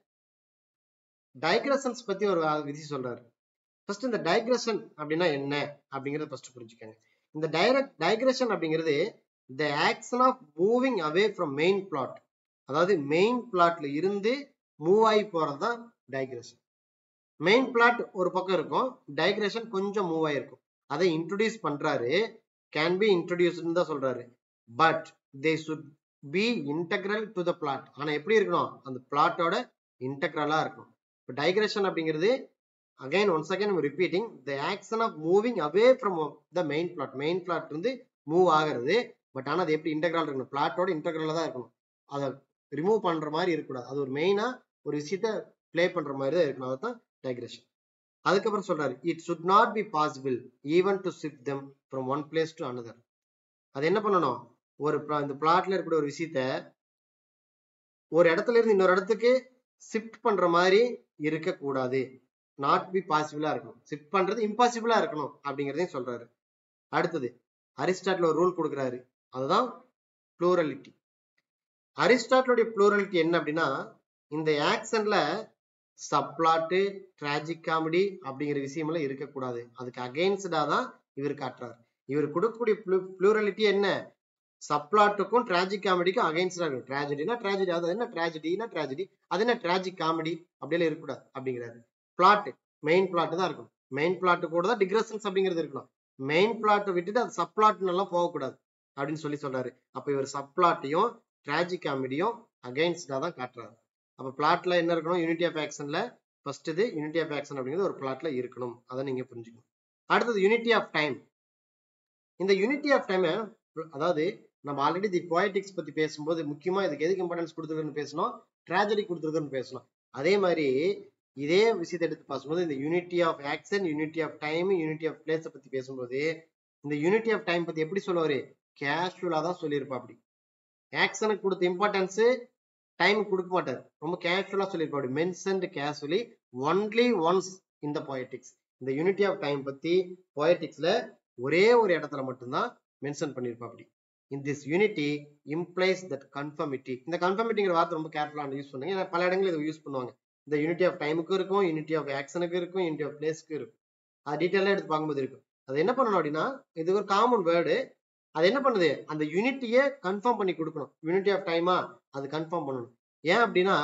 டைக்ரஷன்ஸ் பத்தி ஒரு விதி சொல்றாரு ஃபர்ஸ்ட் இந்த டைக்ரஷன் அப்படின்னா என்ன அப்படிங்கறத ஃபர்ஸ்ட் புரிஞ்சுக்கங்க இந்த டைரக்ட் டைக்ரஷன் அப்படிங்கிறது the action of moving away from main plot அதாவது மெயின் பிளாட்ல இருந்து மூவ் ஆகி போறது தான் டைக்ரஷன் மெயின் பிளாட் ஒரு பக்கம் இருக்கும் டைக்ரஷன் கொஞ்சம் மூவ் ஆயிருக்கும் அதை இன்ட்ரோடியூஸ் பண்றாரு கேன் பி இன்ட்ரோடியூஸ்னு தான் சொல்றாரு but they should be integral to the plot ஆனா எப்படி இருக்கணும் அந்த பிளாட்டோட இன்டெக்ரலா இருக்கணும் இப்போ டைக்ரஷன் அப்படிங்கிறது again once again repeating the action of moving away from the main plot main plot இருந்து மூவ் ஆகிறது பட் ஆனா அது எப்படி இன்டெக்ரல் இருக்கணும் பிளாட்டோட இன்டெக்ரலா தான் இருக்கணும் அதை ரிமூவ் பண்ற மாதிரி இருக்கக்கூடாது அது ஒரு மெயினா ஒரு விஷயத்த ப்ளே பண்ற மாதிரி தான் இருக்கணும் அதுதான் டைக்ரஷன் அதுக்கப்புறம் சொல்றாரு it should not be possible even to shift them from one place to another அது என்ன பண்ணணும் ஒரு pla- இந்த பிளாட்ல இருக்கக்கூடிய ஒரு விஷயத்த ஒரு இடத்துல இருந்து இன்னொரு இடத்துக்கு ஷிஃப்ட் பண்ற மாதிரி இருக்கக்கூடாது நாட் பி பாசிபிளா இருக்கணும் ஷிஃப்ட் பண்றது இம்பாசிபிளா இருக்கணும் அப்படிங்கறதையும் சொல்றாரு அடுத்தது அரிஸ்டாட்டில் ஒரு ரூல் கொடுக்குறாரு அதுதான் ப்ளூரலிட்டி அரிஸ்டாட்டிலுடைய ப்ளூரலிட்டி என்ன அப்படின்னா இந்த ஆக்ஷன்ல சப்ளாட்டு டிராஜிக் காமெடி அப்படிங்கிற விஷயமெல்லாம் இருக்கக்கூடாது அதுக்கு அகைன்ஸ்டா தான் இவர் காட்டுறாரு இவர் கொடுக்கக்கூடிய ப்ளூரலிட்டி என்ன சப்ளாட்டுக்கும் டிராஜிக் காமெடிக்கும் அகைன்ஸ்டா இருக்கும் ட்ராஜடினா ட்ராஜடி அது என்ன ட்ராஜடினா ட்ராஜடி அது என்ன டிராஜிக் காமெடி அப்படியெல்லாம் இருக்கக்கூடாது அப்படிங்கிறாரு பிளாட் மெயின் பிளாட் தான் இருக்கணும் மெயின் பிளாட் கூட தான் டிக்ரஷன்ஸ் அப்படிங்கிறது இருக்கணும் மெயின் பிளாட்டை விட்டுட்டு அது சப் பிளாட்னு எல்லாம் போகக்கூடாது அப்படின்னு சொல்லி சொல்றாரு அப்ப இவர் சப் பிளாட்டையும் டிராஜிக் காமெடியும் அகைன்ஸ்டா தான் காட்டுறாரு அப்ப பிளாட்ல என்ன இருக்கணும் யூனிட்டி ஆஃப் ஆக்ஷன்ல ஃபர்ஸ்ட் இது யூனிட்டி ஆஃப் ஆக்ஷன் அப்படிங்கிறது ஒரு பிளாட்ல இருக்கணும் அதை நீங்க புரிஞ்சுக்கணும் அடுத்தது யூனிட்டி ஆஃப் டைம் இந்த யூனிட்டி ஆஃப் டைம் அதாவது நம்ம ஆல்ரெடி தி போயட்டிக்ஸ் பத்தி பேசும்போது முக்கியமா இதுக்கு எதுக்கு இம்பார்ட்டன்ஸ் கொடுத்துருக்குன்னு பேசணும் ட்ராஜடி கொடுத்துருக்குன்னு பேசணும் அதே மாதிரி இதே விஷயத்தை எடுத்து பார்க்கும்போது இந்த unity of action unity of time unity of பிளேஸை பத்தி பேசும்போது இந்த யூனிட்டி ஆஃப் டைம் பத்தி எப்படி சொல்லுவாரு கேஷுவலா தான் சொல்லியிருப்பா அப்படி ஆக்ஷனுக்கு கொடுத்த இம்பார்ட்டன்ஸ் டைம் கொடுக்க மாட்டார் ரொம்ப கேஷுவலா சொல்லியிருப்பாரு மென்ஷன்ட் கேஷுவலி ஒன்லி ஒன்ஸ் இந்த poetics இந்த யூனிட்டி ஆஃப் டைம் பத்தி poeticsல ஒரே ஒரு இடத்துல மட்டும்தான் மென்ஷன் பண்ணியிருப்பா அப்படி in this unity implies that conformity இந்த கன்ஃபர்மிட்டிங்கிற வார்த்தை ரொம்ப கேர்ஃபுல்லாக யூஸ் பண்ணுங்க ஏன்னா பல இடங்களில் இதை யூஸ் பண்ணுவாங்க இந்த யூனிட்டி ஆஃப் டைமுக்கும் இருக்கும் யூனிட்டி ஆஃப் ஆக்ஷனுக்கு இருக்கும் யூனிட்டி ஆஃப் பிளேஸ்க்கு இருக்கும் அது டீட்டெயிலாக எடுத்து பார்க்கும்போது இருக்கும் அது என்ன பண்ணணும் அப்படின்னா இது ஒரு காமன் வேர்டு அது என்ன பண்ணுது அந்த யூனிட்டியை கன்ஃபார்ம் பண்ணி கொடுக்கணும் யூனிட்டி ஆஃப் டைமா அது கன்ஃபார்ம் பண்ணணும் ஏன் அப்படின்னா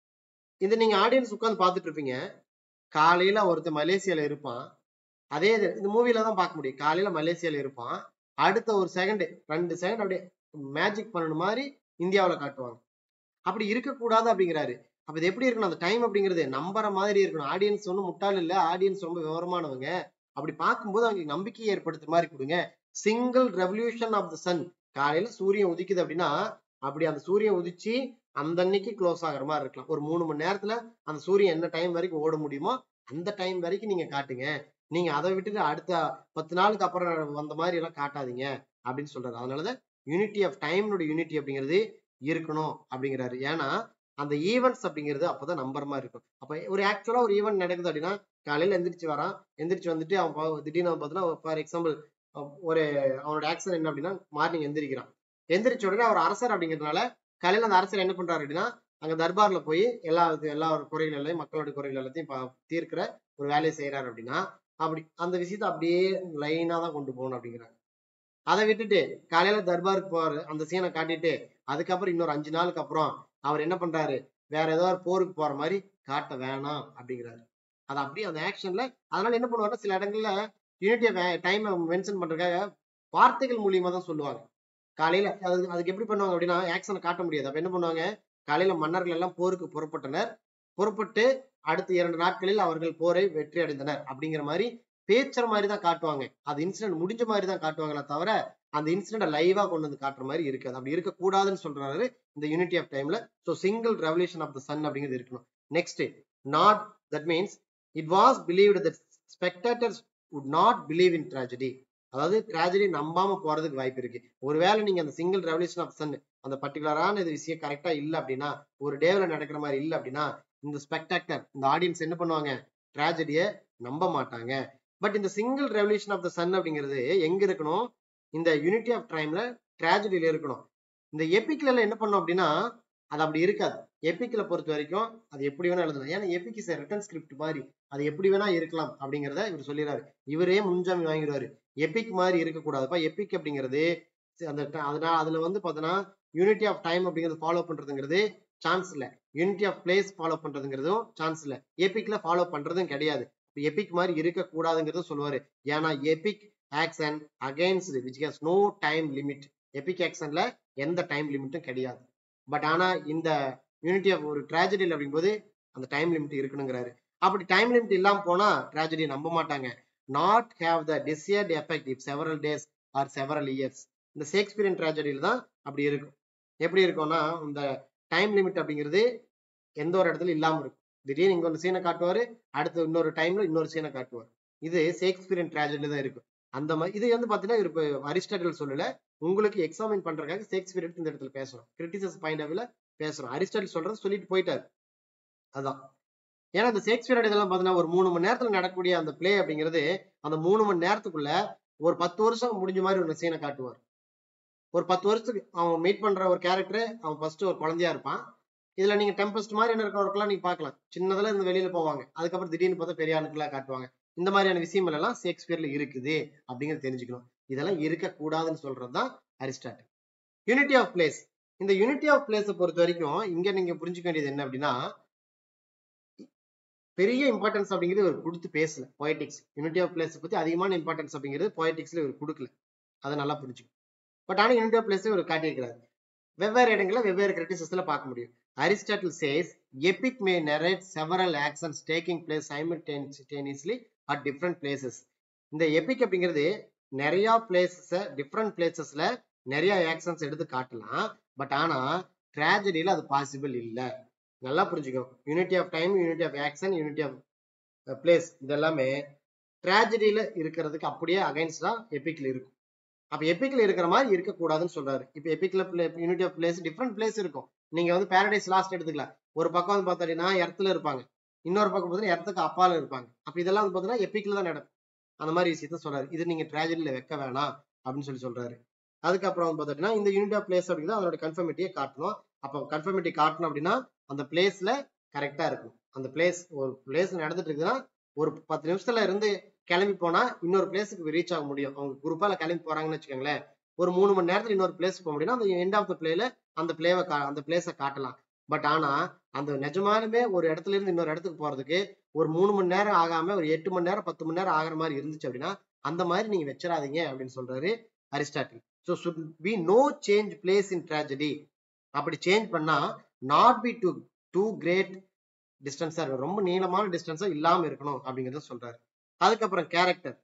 இது நீங்க ஆடியன்ஸ் உட்காந்து பார்த்துட்டு இருப்பீங்க காலையில ஒருத்தன் மலேசியால இருப்பான் அதே இது இந்த மூவில தான் பார்க்க முடியும் காலையில மலேசியால இருப்பான் அடுத்த ஒரு செகண்ட் ரெண்டு செகண்ட் அப்படியே மேஜிக் பண்ணணும் மாதிரி இந்தியாவுல காட்டுவாங்க அப்படி இருக்கக்கூடாது அப்படிங்கிறாரு அப்ப இது எப்படி இருக்கணும் அந்த டைம் அப்படிங்கிறது நம்புற மாதிரி இருக்கணும் ஆடியன்ஸ் ஒன்றும் முட்டாள் இல்ல ஆடியன்ஸ் ரொம்ப விவரமானவங்க அப்படி பார்க்கும்போது அவங்களுக்கு நம்பிக்கையை ஏற்படுத்துற மாதிரி கொடுங்க single revolution of the sun காலையில சூரியன் உதிக்குது அப்படின்னா அப்படி அந்த சூரியன் உதிச்சு அந்த அன்னைக்கு க்ளோஸ் ஆகுற மாதிரி இருக்கலாம் ஒரு மூணு மணி நேரத்துல அந்த சூரியன் என்ன டைம் வரைக்கும் ஓட முடியுமோ அந்த டைம் வரைக்கும் நீங்க காட்டுங்க நீங்க அதை விட்டுட்டு அடுத்த பத்து நாளுக்கு அப்புறம் வந்த மாதிரி எல்லாம் காட்டாதீங்க அப்படின்னு சொல்றாரு அதனாலதான் யூனிட்டி ஆஃப் டைம்னோட யூனிட்டி அப்படிங்கிறது இருக்கணும் அப்படிங்கிறாரு ஏன்னா அந்த ஈவெண்ட்ஸ் அப்படிங்கிறது அப்பதான் நம்புற மாதிரி இருக்கும் அப்ப ஒரு ஆக்சுவலா ஒரு ஈவெண்ட் நடக்குது அப்படின்னா காலையில எந்திரிச்சு வரான் எந்திரிச்சு வந்துட்டு அவன் பா- திடீர்னு அவன் பார்த்தீங்கன்னா ஃபார் எக்ஸாம்பிள் ஒரு அவனோட ஆக்ஷன் என்ன அப்படின்னா மார்னிங் எந்திரிக்கிறான் எந்திரிச்ச உடனே அவர் அரசர் அப்படிங்கிறதுனால காலையில அந்த அரசர் என்ன பண்றாரு அப்படின்னா அங்க தர்பார்ல போய் எல்லா இது- எல்லா குறைகள் எல்லாத்தையும் மக்களோட குறைகள் எல்லாத்தையும் பா- தீர்க்கிற ஒரு வேலையை செய்யறாரு அப்படின்னா அப்படி அந்த விஷயத்தை அப்படியே லைனா தான் கொண்டு போகணும் அப்படிங்கிறாங்க அதை விட்டுட்டு காலையில தர்பாருக்கு போறாரு அந்த சீனை காட்டிட்டு அதுக்கப்புறம் இன்னொரு அஞ்சு நாளுக்கு அப்புறம் அவர் என்ன பண்றாரு வேற ஏதோ ஒரு போருக்கு போற மாதிரி காட்ட வேணாம் அப்படிங்கிறாரு அது அப்படியே அந்த ஆக்ஷன்ல அதனால என்ன பண்ணுவாருன்னா சில இடங்கள்ல யூனிட்டி டைம் மென்ஷன் பண்றதுக்காக வார்த்தைகள் மூலியமா தான் சொல்லுவாங்க காலையில அது அதுக்கு எப்படி பண்ணுவாங்க அப்படின்னா ஆக்ஷனை காட்ட முடியாது அப்ப என்ன பண்ணுவாங்க காலையில மன்னர்கள் எல்லாம் போருக்கு புறப்பட்டனர் புறப்பட்டு அடுத்த இரண்டு நாட்களில் அவர்கள் போரை வெற்றி அடைந்தனர் அப்படிங்கிற மாதிரி பேச்சுற மாதிரி தான் காட்டுவாங்க அது இன்சிடென்ட் முடிஞ்ச மாதிரி தான் காட்டுவாங்களே தவிர அந்த இன்சிடென்ட் லைவா கொண்டு வந்து காட்டுற மாதிரி இருக்காது அப்படி இருக்கக்கூடாதுன்னு சொல்றாரு இந்த யூனிட்டி ஆஃப் டைம்ல so single revolution of the sun அப்படிங்கிறது இருக்கணும் next not that means it was believed that spectators would not believe in tragedy அதாவது tragedy நம்பாம போறதுக்கு வாய்ப்பு இருக்கு ஒருவேளை நீங்க அந்த சிங்கிள் ரெவல்யூஷன் ஆஃப் சன் அந்த பர்டிகுலரான இது விஷயம் கரெக்டா இல்ல அப்படின்னா ஒரு டேவ்ல நடக்கிற மாதிரி இல்ல அப்படின்னா இந்த ஸ்பெக்டாக்டர் இந்த ஆடியன்ஸ் என்ன பண்ணுவாங்க tragedy-ய நம்ப மாட்டாங்க பட் இந்த single revolution of the sun அப்படிங்கிறது எங்க இருக்கணும் இந்த யூனிட்டி ஆஃப் டைம்ல ட்ராஜடியில இருக்கணும் இந்த எபிக்ல எல்லாம் என்ன பண்ணோம் அப்படின்னா அது அப்படி இருக்காது எபிக்ல பொறுத்த வரைக்கும் அது எப்படி வேணா எழுதலாம் ஏன்னா எபிக் இஸ் ரிட்டன் ஸ்கிரிப்ட் மாதிரி அது எப்படி வேணா இருக்கலாம் அப்படிங்கிறத இவர் சொல்லிடுறாரு இவரே முன்ஜாமீன் வாங்கிடுவாரு எபிக் மாதிரி இருக்கக்கூடாதுப்பா எபிக் அப்படிங்கிறது சி- அந்த ட- அதனால அதுல வந்து பார்த்தோன்னா யூனிட்டி ஆஃப் டைம் அப்படிங்கிறது ஃபாலோ பண்றதுங்கிறது சான்ஸ் இல்ல யூனிட்டி ஆஃப் பிளேஸ் ஃபாலோ பண்றதுங்கிறதும் சான்ஸ் இல்ல எபிக்ல ஃபாலோ பண்றதும் கிடையாது எபிக் மாதிரி இருக்கக்கூடாதுங்கிறதும் சொல்லுவாரு ஏன்னா epic action against which has no time limit epic ஆக்ஷன்ல எந்த டைம் லிமிட்டும் கிடையாது பட் ஆனா இந்த யூனிட்டி ஆஃப் ஒரு ட்ராஜடியில் அப்படிங்கும்போது அந்த டைம் லிமிட் இருக்கணுங்கிறாரு அப்படி டைம் லிமிட் இல்லாம போனா ட்ராஜடி நம்ப மாட்டாங்க not have the desired effect if several days or several years இந்த ஷேக்ஸ்பியரின் ட்ராஜடியில் தான் அப்படி இருக்கும் எப்படி இருக்கும்னா இந்த டைம் லிமிட் அப்படிங்கிறது எந்த ஒரு இடத்துல இல்லாம இருக்கும் திடீர்னு இங்க ஒரு சீனை காட்டுவாரு அடுத்து இன்னொரு டைம்ல இன்னொரு சீனை காட்டுவார் இது ஷேக்ஸ்பியரின் ட்ராஜடியில தான் இருக்கும் அந்த மாதிரி இது வந்து பாத்தீங்கன்னா இவர் இப்போ அரிஸ்டாட்டில் சொல்லல உங்களுக்கு எக்ஸாமின் பண்றதுக்காக ஷேக்ஸ்பியர் எடுத்து இந்த இடத்துல பேசுறோம் கிரிட்டிசஸ் பாயிண்ட் ஆஃப் பேசுறோம் அரிஸ்டாட்டில் சொல்றது சொல்லிட்டு போயிட்டாரு அதான் ஏன்னா இந்த ஷேக்ஸ்பியர் இதெல்லாம் பாத்தீங்கன்னா ஒரு மூணு மணி நேரத்துல நடக்கக்கூடிய அந்த பிளே அப்படிங்கிறது அந்த மூணு மணி நேரத்துக்குள்ள ஒரு பத்து வருஷம் முடிஞ்ச மாதிரி ஒரு சீனை காட்டுவார் ஒரு பத்து வருஷத்துக்கு அவன் மீட் பண்ற ஒரு கேரக்டர் அவன் ஃபர்ஸ்ட் ஒரு குழந்தையா இருப்பான் இதுல நீங்க டெம்பஸ்ட் மாதிரி என்ன இருக்கிறவர்கள்லாம் நீங்க பார்க்கலாம் சின்னதுல இருந்து வெளியில போவாங்க அதுக்கப்புறம் திடீர்னு பார்த்தா பெரிய ஆளுக்கெல்லாம் காட்டுவாங்க இந்த மாதிரியான விஷயங்கள் எல்லாம் ஷேக்ஸ்பியர்ல இருக்குது அப்படிங்கறத தெரிஞ்சுக்கணும் இதெல்லாம் இருக்கக்கூடாதுன்னு சொல்றதுதான் அரிஸ்டாட்டில் யூனிட்டி ஆஃப் பிளேஸ் இந்த யூனிட்டி ஆஃப் பிளேஸை பொறுத்த வரைக்கும் இங்க நீங்க புரிஞ்சுக்க வேண்டியது என்ன அப்படின்னா பெரிய இம்பார்ட்டன்ஸ் அப்படிங்கிறது இவர் கொடுத்து பேசல பொயட்டிக்ஸ் யூனிட்டி ஆஃப் பிளேஸ் பத்தி அதிகமான இம்பார்ட்டன்ஸ் அப்படிங்கிறது பொயட்டிக்ஸ்ல இவர் கொடுக்கல அதை நல்லா புரிஞ்சுக்கணும் பட் ஆனா யூனிட்டி ஆஃப் பிளேஸ் இவர் காட்டியிருக்கிறாரு வெவ்வேறு இடங்களில் வெவ்வேறு கிரிட்டிசிஸ்ல பார்க்க முடியும் Aristotle says epic may narrate several actions taking place simultaneously at different places இந்த எபிக் அப்படிங்கிறது நிறைய பிளேசஸ் டிஃப்ரெண்ட் பிளேசஸ்ல நிறைய ஆக்ஷன்ஸ் எடுத்து காட்டலாம் பட் ஆனா ட்ராஜடியில அது பாசிபிள் இல்ல நல்லா புரிஞ்சுக்கோ unity of time unity of action unity of place இதெல்லாமே ட்ராஜடியில இருக்கிறதுக்கு அப்படியே அகைன்ஸ்டா எபிக்ல இருக்கும் அப்ப எபிக்ல இருக்கிற மாதிரி இருக்கக்கூடாதுன்னு சொல்றாரு இப்ப எபிக்ல unity of place different place இருக்கும் நீங்க வந்து பேரடைஸ் லாஸ்ட் எடுத்துக்கலாம் ஒரு பக்கம் வந்து பார்த்தீங்கன்னா எர்த்துல இருப்பாங்க இன்னொரு பக்கம் பார்த்தீங்கன்னா எர்த்துக்கு அப்பால இருப்பாங்க அப்ப இதெல்லாம் வந்து பார்த்தீங்கன்னா எபிக்ல தான் நடக்கும் அந்த மாதிரி விஷயத்த சொல்றாரு இது நீங்க ட்ராஜடியில வைக்க வேணாம் அப்படின்னு சொல்லி சொல்றாரு அதுக்கப்புறம் வந்து பார்த்துட்டீங்கன்னா இந்த யூனிட் ஆஃப் பிளேஸ் அப்படிங்கிறது அதோட கன்ஃபர்மிட்டியை காட்டணும் அப்போ கன்ஃபர்மிட்டி காட்டணும் அப்படின்னா அந்த பிளேஸ்ல கரெக்டா இருக்கும் அந்த பிளேஸ் ஒரு பிளேஸ் நடந்துட்டு இருக்குதுன்னா ஒரு பத்து நிமிஷத்துல இருந்து கிளம்பி போனா இன்னொரு பிளேஸுக்கு ரீச் ஆக முடியும் அவங்க குரூப்பால கிளம்பி போறாங்கன்னு வச்சுக்கோங்களேன் ஒரு மூணு மணி நேரத்துல இன்னொரு பிளேஸ் போக முடியும்னா அந்த எண்ட் ஆஃப் த பிளேல அந்த பிளேவை அந்த பிளேஸை காட்டலாம் பட் ஆனா அந்த நிஜமாலுமே ஒரு இடத்துல இருந்து இன்னொரு இடத்துக்கு போறதுக்கு ஒரு மூணு மணி நேரம் ஆகாம ஒரு எட்டு மணி நேரம் பத்து மணி நேரம் ஆகிற மாதிரி இருந்துச்சு அப்படின்னா அந்த மாதிரி நீங்க வச்சிடாதீங்க அப்படின்னு சொல்றாரு Aristotle so should be no change place in tragedy அப்படி சேஞ்ச் பண்ணா not be to too great டிஸ்டன்ஸா இருக்கணும் ரொம்ப நீளமான டிஸ்டன்ஸா இல்லாம இருக்கணும் அப்படிங்கறத சொல்றாரு அதுக்கப்புறம் கேரக்டர்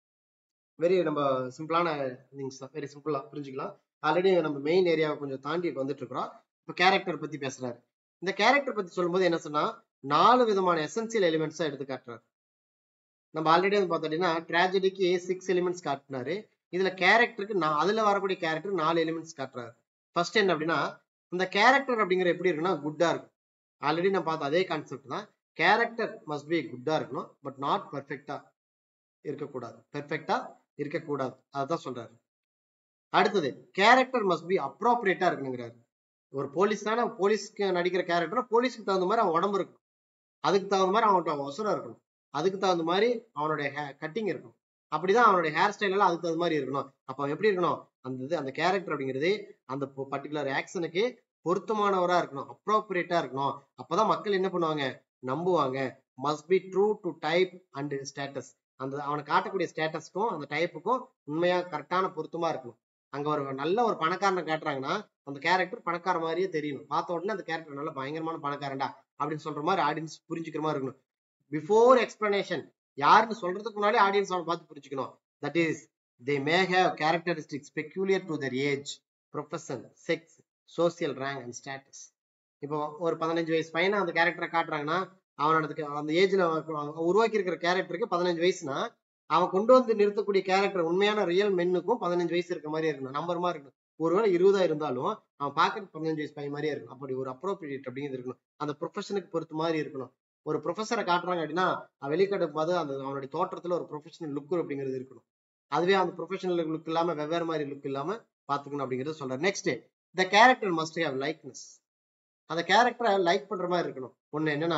வெரி நம்ம சிம்பிளான திங்ஸ் தான் வெரி சிம்பிளா புரிஞ்சுக்கலாம் ஆல்ரெடி நம்ம மெயின் ஏரியாவை கொஞ்சம் தாண்டி வந்துட்டு இருக்கிறோம் இப்போ கேரக்டர் பத்தி பேசுறாரு இந்த கேரக்டர் பத்தி சொல்லும்போது என்ன சொன்னா நாலு விதமான எசென்சியல் எலிமெண்ட்ஸா எடுத்து காட்டுறாரு நம்ம ஆல்ரெடி வந்து பார்த்தோம்னா ட்ராஜடிக்கு சிக்ஸ் எலிமெண்ட்ஸ் காட்டினாரு இதுல கேரக்டருக்கு நான் அதுல வரக்கூடிய கேரக்டர் நாலு எலிமெண்ட்ஸ் காட்டுறாரு ஃபர்ஸ்ட் என்ன அப்படின்னா இந்த கேரக்டர் அப்படிங்கிற எப்படி இருக்குன்னா குட்டா இருக்கும் ஆல்ரெடி நான் பார்த்த அதே கான்செப்ட் தான் கேரக்டர் மஸ்ட் பி குட்டா இருக்கணும் பட் நாட் பெர்ஃபெக்டா இருக்கக்கூடாது பெர்ஃபெக்டா இருக்கக்கூடாது அதுதான் சொல்றாரு அடுத்தது கேரக்டர் மஸ்ட் பி அப்ரோப்ரியேட்டா இருக்கணுங்கிறாரு ஒரு போலீஸ் தானே போலீஸ்க்கு நடிக்கிற கேரக்டர் போலீஸ்க்கு தகுந்த மாதிரி அவன் உடம்பு இருக்கணும் அதுக்கு தகுந்த மாதிரி அவன்கிட்ட ஒசரம் இருக்கணும் அதுக்கு தகுந்த மாதிரி அவனுடைய கட்டிங் இருக்கணும் அப்படிதான் அவனுடைய ஹேர் ஸ்டைல் எல்லாம் அதுக்கு தகுந்த மாதிரி இருக்கணும் அப்ப அவன் எப்படி இருக்கணும் அந்த இது அந்த கேரக்டர் அப்படிங்கிறது அந்த பர்டிகுலர் ஆக்ஷனுக்கு பொருத்தமானவரா இருக்கணும் அப்ரோப்ரியேட்டா இருக்கணும் அப்பதான் மக்கள் என்ன பண்ணுவாங்க நம்புவாங்க must be true to type and status அந்த அவனை காட்டக்கூடிய ஸ்டேட்டஸ்க்கும் அந்த டைப்புக்கும் உண்மையா கரெக்டான பொருத்தமா இருக்கணும் அங்க ஒரு நல்ல ஒரு பணக்காரனை காட்டுறாங்கன்னா அந்த கேரக்டர் பணக்கார மாதிரியே தெரியணும் பார்த்த உடனே அந்த கேரக்டர் நல்ல பயங்கரமான பணக்காரன்டா அப்படின்னு சொல்ற மாதிரி ஆடியன்ஸ் புரிஞ்சுக்கிற மாதிரி இருக்கணும் பிஃபோர் எக்ஸ்பிளனேஷன் யாருன்னு சொல்றதுக்கு முன்னாடி ஆடியன்ஸ் அவனை பார்த்து புரிஞ்சுக்கணும் that is they may have characteristics peculiar to their age profession sex social rank and status இப்போ ஒரு பதினஞ்சு வயசு பையனை அந்த கேரக்டரை காட்டுறாங்கன்னா அவனோட அந்த ஏஜ்ல உருவாக்கி இருக்கிற கேரக்டருக்கு பதினஞ்சு வயசுனா அவன் கொண்டு வந்து நிறுத்தக்கூடிய கேரக்டர் உண்மையான ரியல் மென்னுக்கும் பதினஞ்சு வயசு இருக்க மாதிரி இருக்கணும் நம்பர் மாதிரி இருக்கணும் ஒருவேளை இருபதா இருந்தாலும் அவன் பார்க்கறது பதினஞ்சு வயசு பையன் மாதிரியே இருக்கணும் அப்படி ஒரு அப்ரோப்ரியேட் அப்படிங்கிறது இருக்கணும் அந்த ப்ரொஃபஷனுக்கு பொறுத்த மாதிரி இருக்கணும் ஒரு ப்ரொஃபஸரை காட்டுறாங்க அப்படின்னா வெளிக்காட்டும் போது அந்த அவனுடைய தோற்றத்துல ஒரு ப்ரொஃபஷனல் லுக் அப்படிங்கிறது இருக்கணும் அதுவே அந்த ப்ரொஃபஷனல் லுக் இல்லாம வெவ்வேறு மாதிரி லுக் இல்லாம பாத்துக்கணும் அப்படிங்கறத சொல்றாரு next the character must have likeness அந்த கேரக்டரை லைக் பண்ற மாதிரி இருக்கணும் ஒண்ணு என்னன்னா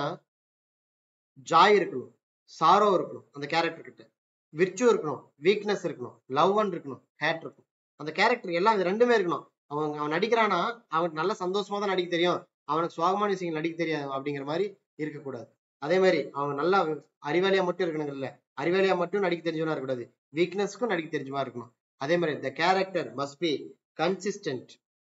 ஜாய் இருக்கணும் சாரோ இருக்கணும் அந்த கேரக்டர் கிட்ட விர்ச்சு இருக்கணும் வீக்னஸ் இருக்கணும் லவ் அண்ட் இருக்கணும் ஹேட் இருக்கணும் அந்த கேரக்டர் எல்லாம் இது ரெண்டுமே இருக்கணும் அவன் அவன் நடிக்கிறானா அவனுக்கு நல்ல சந்தோஷமா தான் நடிக்க தெரியும் அவனுக்கு சுவாகமான விஷயங்கள் நடிக்க தெரியாது அப்படிங்கிற மாதிரி இருக்கக்கூடாது அதே மாதிரி அவன் நல்லா அறிவாளியா மட்டும் இருக்கணுங்கல்ல அறிவாளியா மட்டும் நடிக்க தெரிஞ்சவனா இருக்கக்கூடாது வீக்னஸ்க்கும் நடிக்க தெரிஞ்சவா இருக்கணும் அதே மாதிரி the character must be consistent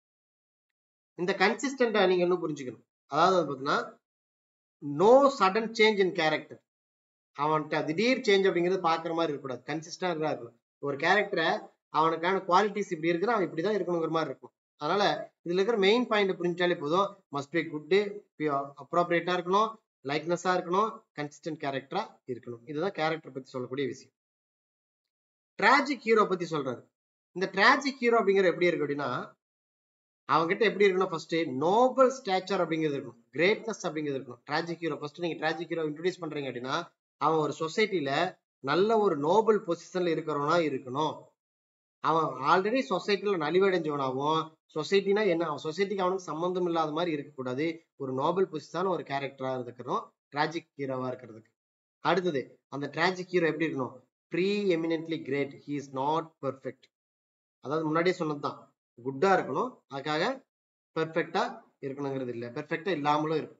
இந்த கன்சிஸ்டன்டா நீங்க இன்னும் புரிஞ்சுக்கணும் அதாவது பாத்தீங்கன்னா no sudden change in character அவன்கிட்ட திடீர் சேஞ்ச் அப்படிங்கிறது பாக்குற மாதிரி இருக்கக்கூடாது கன்சிஸ்டன்டா இருக்கணும் ஒரு கேரக்டரை அவனுக்கான குவாலிட்டிஸ் இப்படி இருக்குது அவன் இப்படிதான் இருக்கணுங்கிற மாதிரி இருக்கும் அதனால இதுல இருக்கிற மெயின் பாயிண்ட் புரிஞ்சாலே போதும் மஸ்ட் பி குட் அப்ரோப்ரியேட்டா இருக்கணும் லைக்னஸா இருக்கணும் கன்சிஸ்டன்ட் கேரக்டரா இருக்கணும் இதுதான் கேரக்டர் பத்தி சொல்லக்கூடிய விஷயம் டிராஜிக் ஹீரோ பத்தி சொல்றாரு இந்த டிராஜிக் ஹீரோ அப்படிங்கிற எப்படி இருக்கு அப்படின்னா அவங்ககிட்ட எப்படி இருக்கணும் ஃபர்ஸ்ட் நோபல் ஸ்டாச்சர் அப்படிங்கிறது இருக்கும் கிரேட்னஸ் அப்படிங்கிறது இருக்கும் டிராஜிக் ஹீரோ ஃபர்ஸ்ட் நீங்க டிராஜிக் ஹீரோ இன்ட்ரடியூஸ் பண்றீங்க அப்படின்னா அவன் ஒரு சொசைட்டில நல்ல ஒரு நோபல் பொசிஷன்ல இருக்கிறவனா இருக்கணும் அவன் ஆல்ரெடி சொசைட்டில நலிவடைஞ்சவனாகவும் சொசைட்டினா என்ன அவன் சொசைட்டிக்கு அவனுக்கு சம்பந்தம் இல்லாத மாதிரி இருக்கக்கூடாது ஒரு நோபல் பொசிஷனான ஒரு கேரக்டரா இருக்கணும் டிராஜிக் ஹீரோவா இருக்கிறதுக்கு அடுத்தது அந்த டிராஜிக் ஹீரோ எப்படி இருக்கணும் preeminently great he is not perfect அதாவது முன்னாடியே சொன்னதுதான் குட்டா இருக்கணும் அதுக்காக பெர்ஃபெக்டா இருக்கணுங்கிறது இல்லை பெர்ஃபெக்டா இல்லாமலும் இருக்கும்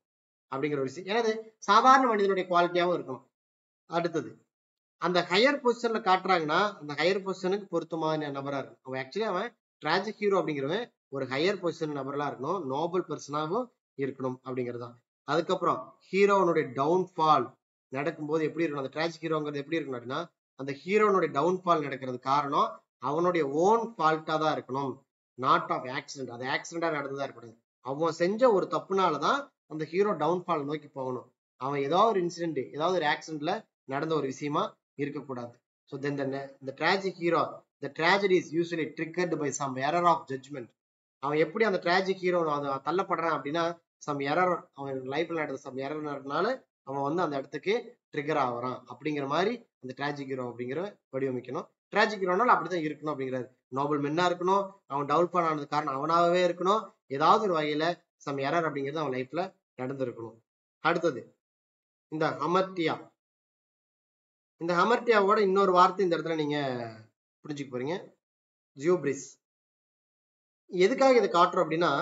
அப்படிங்கிற ஒரு விஷயம் ஏன்னா இது சாதாரண மனிதனுடைய குவாலிட்டியாவும் இருக்கணும் அடுத்தது அந்த ஹையர் பொசிஷன்ல காட்டுறாங்கன்னா அந்த ஹையர் பொசிஷனுக்கு பொருத்தமான நபரா இருக்கும் அவன் ஆக்சுவலி அவன் டிராஜிக் ஹீரோ அப்படிங்கிறவன் ஒரு ஹையர் பொசிஷன் நபரா இருக்கணும் நோபல் பர்சனாவும் இருக்கணும் அப்படிங்கிறது தான் அதுக்கப்புறம் ஹீரோனுடைய டவுன்ஃபால் நடக்கும்போது எப்படி இருக்கணும் அந்த டிராஜிக் ஹீரோங்கிறது எப்படி இருக்கணும் அப்படின்னா அந்த ஹீரோனுடைய டவுன்ஃபால் நடக்கிறது காரணம் அவனுடைய ஓன் ஃபால்ட்டா தான் இருக்கணும் நாட் ஆஃப் ஆக்சிடென்ட் அது ஆக்சிடென்டா நடந்ததா இருக்கக்கூடாது அவன் செஞ்ச ஒரு தப்புனாலதான் அந்த ஹீரோ டவுன்ஃபால் நோக்கி போகணும் அவன் ஏதாவது ஒரு இன்சிடென்ட் ஏதாவது ஒரு ஆக்சிடென்ட்ல நடந்த ஒரு விஷயமா இருக்கக்கூடாது so then the tragic hero the tragedy is usually triggered by some error of judgment அவன் எப்படி அந்த டிராஜிக் ஹீரோ தள்ளப்படுறான் அப்படின்னா சம் எரர் அவன் லைஃப்ல நடந்த சம் எரர்னால அவன் வந்து அந்த இடத்துக்கு ட்ரிகர் ஆகுறான் அப்படிங்கிற மாதிரி அந்த டிராஜிக் ஹீரோ அப்படிங்கிற வடிவமைக்கணும் டிராஜிக் ஹீரோனால அப்படிதான் இருக்கணும் அப்படிங்கிறாரு நோபல் மென்னா இருக்கணும் அவன் டவுன்ஃபால் ஆனது காரணம் அவனாகவே இருக்கணும் ஏதாவது ஒரு வகையில சம் எரர் அப்படிங்கிறது அவன் லைஃப்ல நடந்திருக்கணும் அடுத்தது இந்த அமர்த்தியா இந்த ஹமர்டியாவோட இன்னொரு வார்த்தை இந்த இடத்துல நீங்க புரிஞ்சுக்க போறீங்க ஜியோபிரிஸ் எதுக்காக இதை காட்டுறோம் அப்படின்னா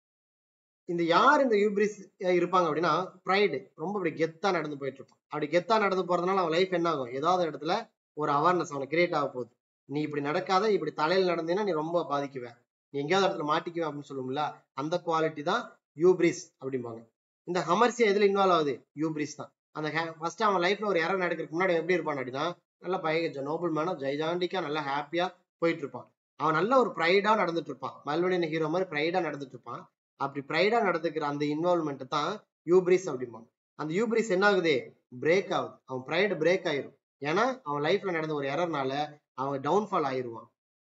இந்த யார் இந்த யூபிரிஸ் இருப்பாங்க அப்படின்னா ப்ரைடு ரொம்ப அப்படி கெத்தா நடந்து போயிட்டு இருப்பான் அப்படி கெத்தா நடந்து போறதுனால அவன் லைஃப் என்ன ஆகும் ஏதாவது இடத்துல ஒரு அவேர்னஸ் அவனுக்கு கிரியேட் ஆக போகுது நீ இப்படி நடக்காத இப்படி தலையில நடந்தீங்கன்னா நீ ரொம்ப பாதிக்குவ நீ எங்கேயாவது இடத்துல மாட்டிக்குவேன் அப்படின்னு சொல்லுவோம்ல அந்த குவாலிட்டி தான் யூப்ரிஸ் அப்படிம்பாங்க இந்த ஹமர்சியா எதுல இன்வால்வ் ஆகுது யூப்ரிஸ் தான் அந்த ஃபர்ஸ்ட் அவன் லைஃப்ல ஒரு இடம் நடக்கிறதுக்கு முன்னாடி எப்படி இருப்பான் அப்படின்னா நல்லா பைய நோபல் மேனா ஜெய்ஜாண்டிக்கா நல்லா ஹாப்பியா போயிட்டு இருப்பான் அவன் நல்ல ஒரு ப்ரைடா நடந்துட்டு இருப்பான் மல்வனின் ஹீரோ மாதிரி ப்ரைடா நடந்துட்டு இருப்பான் அப்படி ப்ரைடா நடந்துக்கிற அந்த இன்வால்மெண்ட் தான் யூப்ரிஸ் அப்படிம்பாங்க அந்த யூப்ரிஸ் என்ன ஆகுது பிரேக் ஆகுது அவன் ப்ரைடு பிரேக் ஆயிரும் ஏன்னா அவன் லைஃப்ல நடந்த ஒரு எரர்னால அவன் டவுன்ஃபால் ஆயிருவான்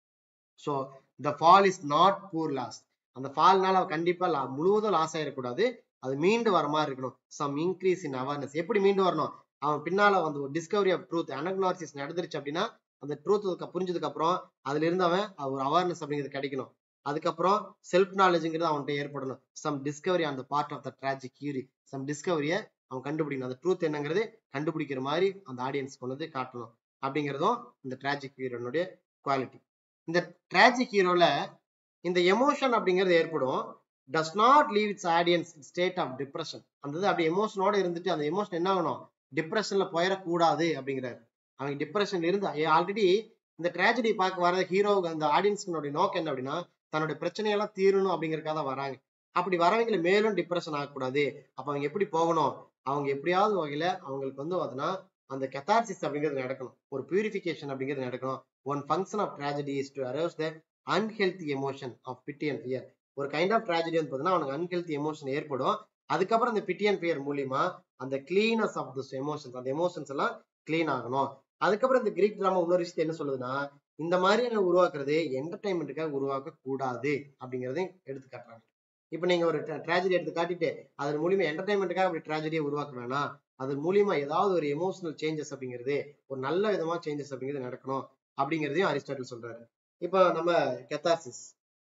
so the fall is not pure loss அந்த ஃபால்னால அவன் கண்டிப்பா லா- முழுவதும் லாஸ் ஆயிடக்கூடாது அது மீண்டு வர மாதிரி இருக்கணும் சம் இன்க்ரீஸ் இன் அவேர்னஸ் எப்படி மீண்டு வரணும் அவன் பின்னால வந்து ஒரு டிஸ்கவரி ஆஃப் ட்ரூத் அனக்னாரிசிஸ் நடந்துருச்சு அப்படின்னா அந்த ட்ரூத் புரிஞ்சதுக்கு அப்புறம் அதுல இருந்து அவன் அது ஒரு அவேர்னஸ் அப்படிங்கிறது கிடைக்கணும் அதுக்கப்புறம் செல்ஃப் நாலேஜ்ங்கிறது அவன்கிட்ட ஏற்படணும் சம் டிஸ்கவரி அந்த part of the tragic hero some டிஸ்கவரியை அவன் கண்டுபிடிக்கணும் அந்த ட்ரூத் என்னங்கிறது கண்டுபிடிக்கிற மாதிரி அந்த ஆடியன்ஸ் கொண்டு வந்து காட்டணும் அப்படிங்கிறதும் இந்த ட்ராஜிக் ஹீரோனுடைய குவாலிட்டி இந்த ட்ராஜிக் ஹீரோல இந்த எமோஷன் அப்படிங்கிறது ஏற்படும் does not leave its audience state of depression அந்த இது அப்படி எமோஷனோட இருந்துட்டு அந்த எமோஷன் என்ன ஆகணும் டிப்ரெஷன்ல போயிடக்கூடாது அப்படிங்கிறாரு அவங்க டிப்ரெஷன் இருந்து ஆல்ரெடி இந்த ட்ராஜடி பார்க்க வர ஹீரோவுக்கு அந்த ஆடியன்ஸ்னுடைய நோக்கம் என்ன அப்படின்னா தன்னுடைய பிரச்சனையெல்லாம் தீரணும் அப்படிங்கறதுக்காக தான் வராங்க அப்படி வரவங்களை மேலும் டிப்ரெஷன் ஆகக்கூடாது அப்ப அவங்க எப்படி போகணும் அவங்க எப்படியாவது வகையில அவங்களுக்கு வந்து அதுனா அந்த கெத்தார்சிஸ் அப்படிங்கிறது நடக்கணும் ஒரு பியூரிஃபிகேஷன் அப்படிங்கிறது நடக்கணும் one function of tragedy is to arouse the unhealthy emotion of pity and fear ஒரு கைண்ட் ஆஃப் ட்ராஜடி வந்து பார்த்தீங்கன்னா அவனுக்கு அன்ஹெல்தி எமோஷன் ஏற்படும் அதுக்கப்புறம் இந்த பிட்டி அண்ட் ஃபியர் மூலியமா அந்த கிளீனஸ் ஆஃப் திஸ் எமோஷன்ஸ் அந்த எமோஷன்ஸ் எல்லாம் கிளீன் ஆகணும் அதுக்கப்புறம் இந்த கிரீக் டிராமா இன்னொரு விஷயத்தை என்ன சொல்லுதுன்னா இந்த மாதிரியான உருவாக்குறது என்டர்டைன்மெண்ட்டுக்காக உருவாக்க கூடாது அப்படிங்கறதையும் எடுத்து காட்டுறாங்க இப்போ நீங்க ஒரு ட்ராஜடி எடுத்து காட்டிட்டு அதன் மூலியமா என்டர்டைன்மெண்ட்டுக்காக அப்படி ட்ராஜடியை உருவாக்க வேணாம் அதன் மூலியமா ஏதாவது ஒரு எமோஷனல் சேஞ்சஸ் அப்படிங்கிறது ஒரு நல்ல விதமா சேஞ்சஸ் அப்படிங்கிறது நடக்கணும் அப்படிங்கிறதையும் அரிஸ்டாட்டில் சொல்றாரு இப்போ நம்ம catharsis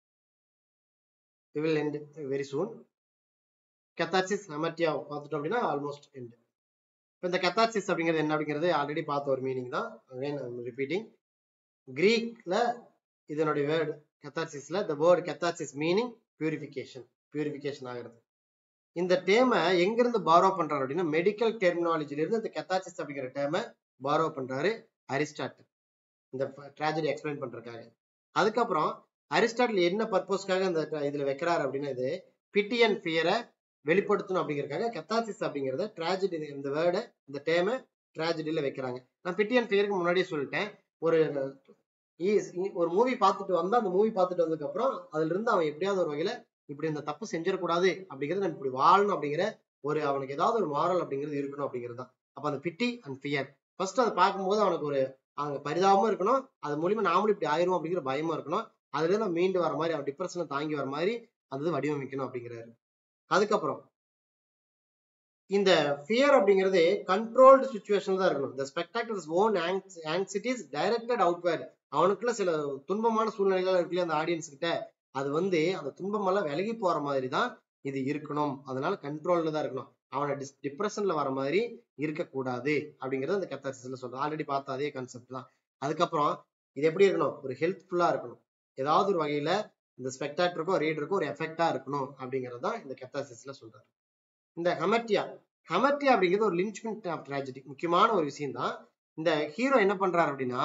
will end very soon catharsis hamartia பார்த்துட்டோம் அப்படின்னா ஆல்மோஸ்ட் எண்ட் இப்போ இந்த கெத்தாசிஸ் அப்படிங்கிறது என்ன அப்படிங்கிறது ஆல்ரெடி பார்த்த ஒரு மீனிங் தான் அகைன் ரிப்பீட்டிங் கிரீக்ல இதனுடைய வேர்டு கெத்தாசிஸ்ல the word catharsis meaning purification purification ஆகிறது இந்த டேமை எங்கிருந்து பாரோ பண்றாரு அப்படின்னா மெடிக்கல் டெர்மினாலஜில இருந்து இந்த கெத்தாசிஸ் அப்படிங்கிற டேமை பாரோ பண்றாரு அரிஸ்டாட்டில் இந்த ட்ராஜடி எக்ஸ்பிளைன் பண்றதுக்காக அதுக்கப்புறம் அரிஸ்டாட்டில் என்ன பர்பஸ்க்காக இந்த tra- இதுல வைக்கிறாரு அப்படின்னா இது பிட்டி அண்ட் ஃபியரை வெளிப்படுத்தணும் அப்படிங்கறதுக்காக கெத்தாசிஸ் அப்படிங்கறத ட்ராஜடி இந்த வேர்டை இந்த டேமை ட்ராஜடியில வைக்கிறாங்க நான் பிட்டி அண்ட் ஃபியருக்கு முன்னாடியே சொல்லிட்டேன் ஒரு ஈஸ்- ஒரு மூவி பார்த்துட்டு வந்தா அந்த மூவி பார்த்துட்டு வந்ததுக்கு அப்புறம் அதுல இருந்து அவன் எப்படியாவது ஒரு வகையில இப்படி இந்த தப்பு செஞ்சிடக்கூடாது அப்படிங்கிறது நம்ம இப்படி வாழணும் அப்படிங்கிற ஒரு அவனுக்கு ஏதாவது ஒரு மாரல் அப்படிங்கிறது இருக்கணும் அப்படிங்கிறது தான் அப்ப அந்த பிட்டி அண்ட் ஃபியர் ஃபர்ஸ்ட் அதை பார்க்கும்போது அவனுக்கு ஒரு அவங்க பரிதாபமும் இருக்கணும் அது மூலியமா நாமளும் இப்படி ஆயிரும் அப்படிங்கிற பயமும் இருக்கணும் அதுல இருந்து அவன் மீண்டு வர மாதிரி அவன் டிப்ரெஷனை தாங்கி வர மாதிரி அந்த இது வடிவமைக்கணும் அப்படிங்கிறாரு அதுக்கப்புறம் இந்த ஃபியர் அப்படிங்கிறது கண்ட்ரோல்டு சுச்சுவேஷன் தான் இருக்கணும் இந்த spectators own anxieties directed outward அவனுக்குள்ள சில துன்பமான சூழ்நிலைகள் இருக்குல்ல அந்த ஆடியன்ஸ் கிட்ட அது வந்து அந்த துன்பமெல்லாம் விலகி போற மாதிரி தான் இது இருக்கணும் அதனால கண்ட்ரோல்ல தான் இருக்கணும் அவனை டிஸ் டிப்ரெஷன்ல வர மாதிரி இருக்கக்கூடாது அப்படிங்கறது அந்த கத்தாரிசிஸ்ல சொல்றோம் ஆல்ரெடி பார்த்த அதே கான்செப்ட் தான் அதுக்கப்புறம் இது எப்படி இருக்கணும் ஒரு ஹெல்ப்ஃபுல்லா இருக்கணும் ஏதாவது ஒரு வகையில இந்த ஸ்பெக்டாக்டருக்கும் ரீடருக்கும் ஒரு எஃபெக்டா இருக்கணும் அப்படிங்கறது தான் இந்த கத்தாசிஸ்ல சொல்றாரு இந்த ஹெமர்டியா ஹெமர்டியா அப்படிங்கிறது ஒரு லின்ச்மென்ட் ஆஃப் ட்ராஜடி முக்கியமான ஒரு விஷயம் தான் இந்த ஹீரோ என்ன பண்றாரு அப்படின்னா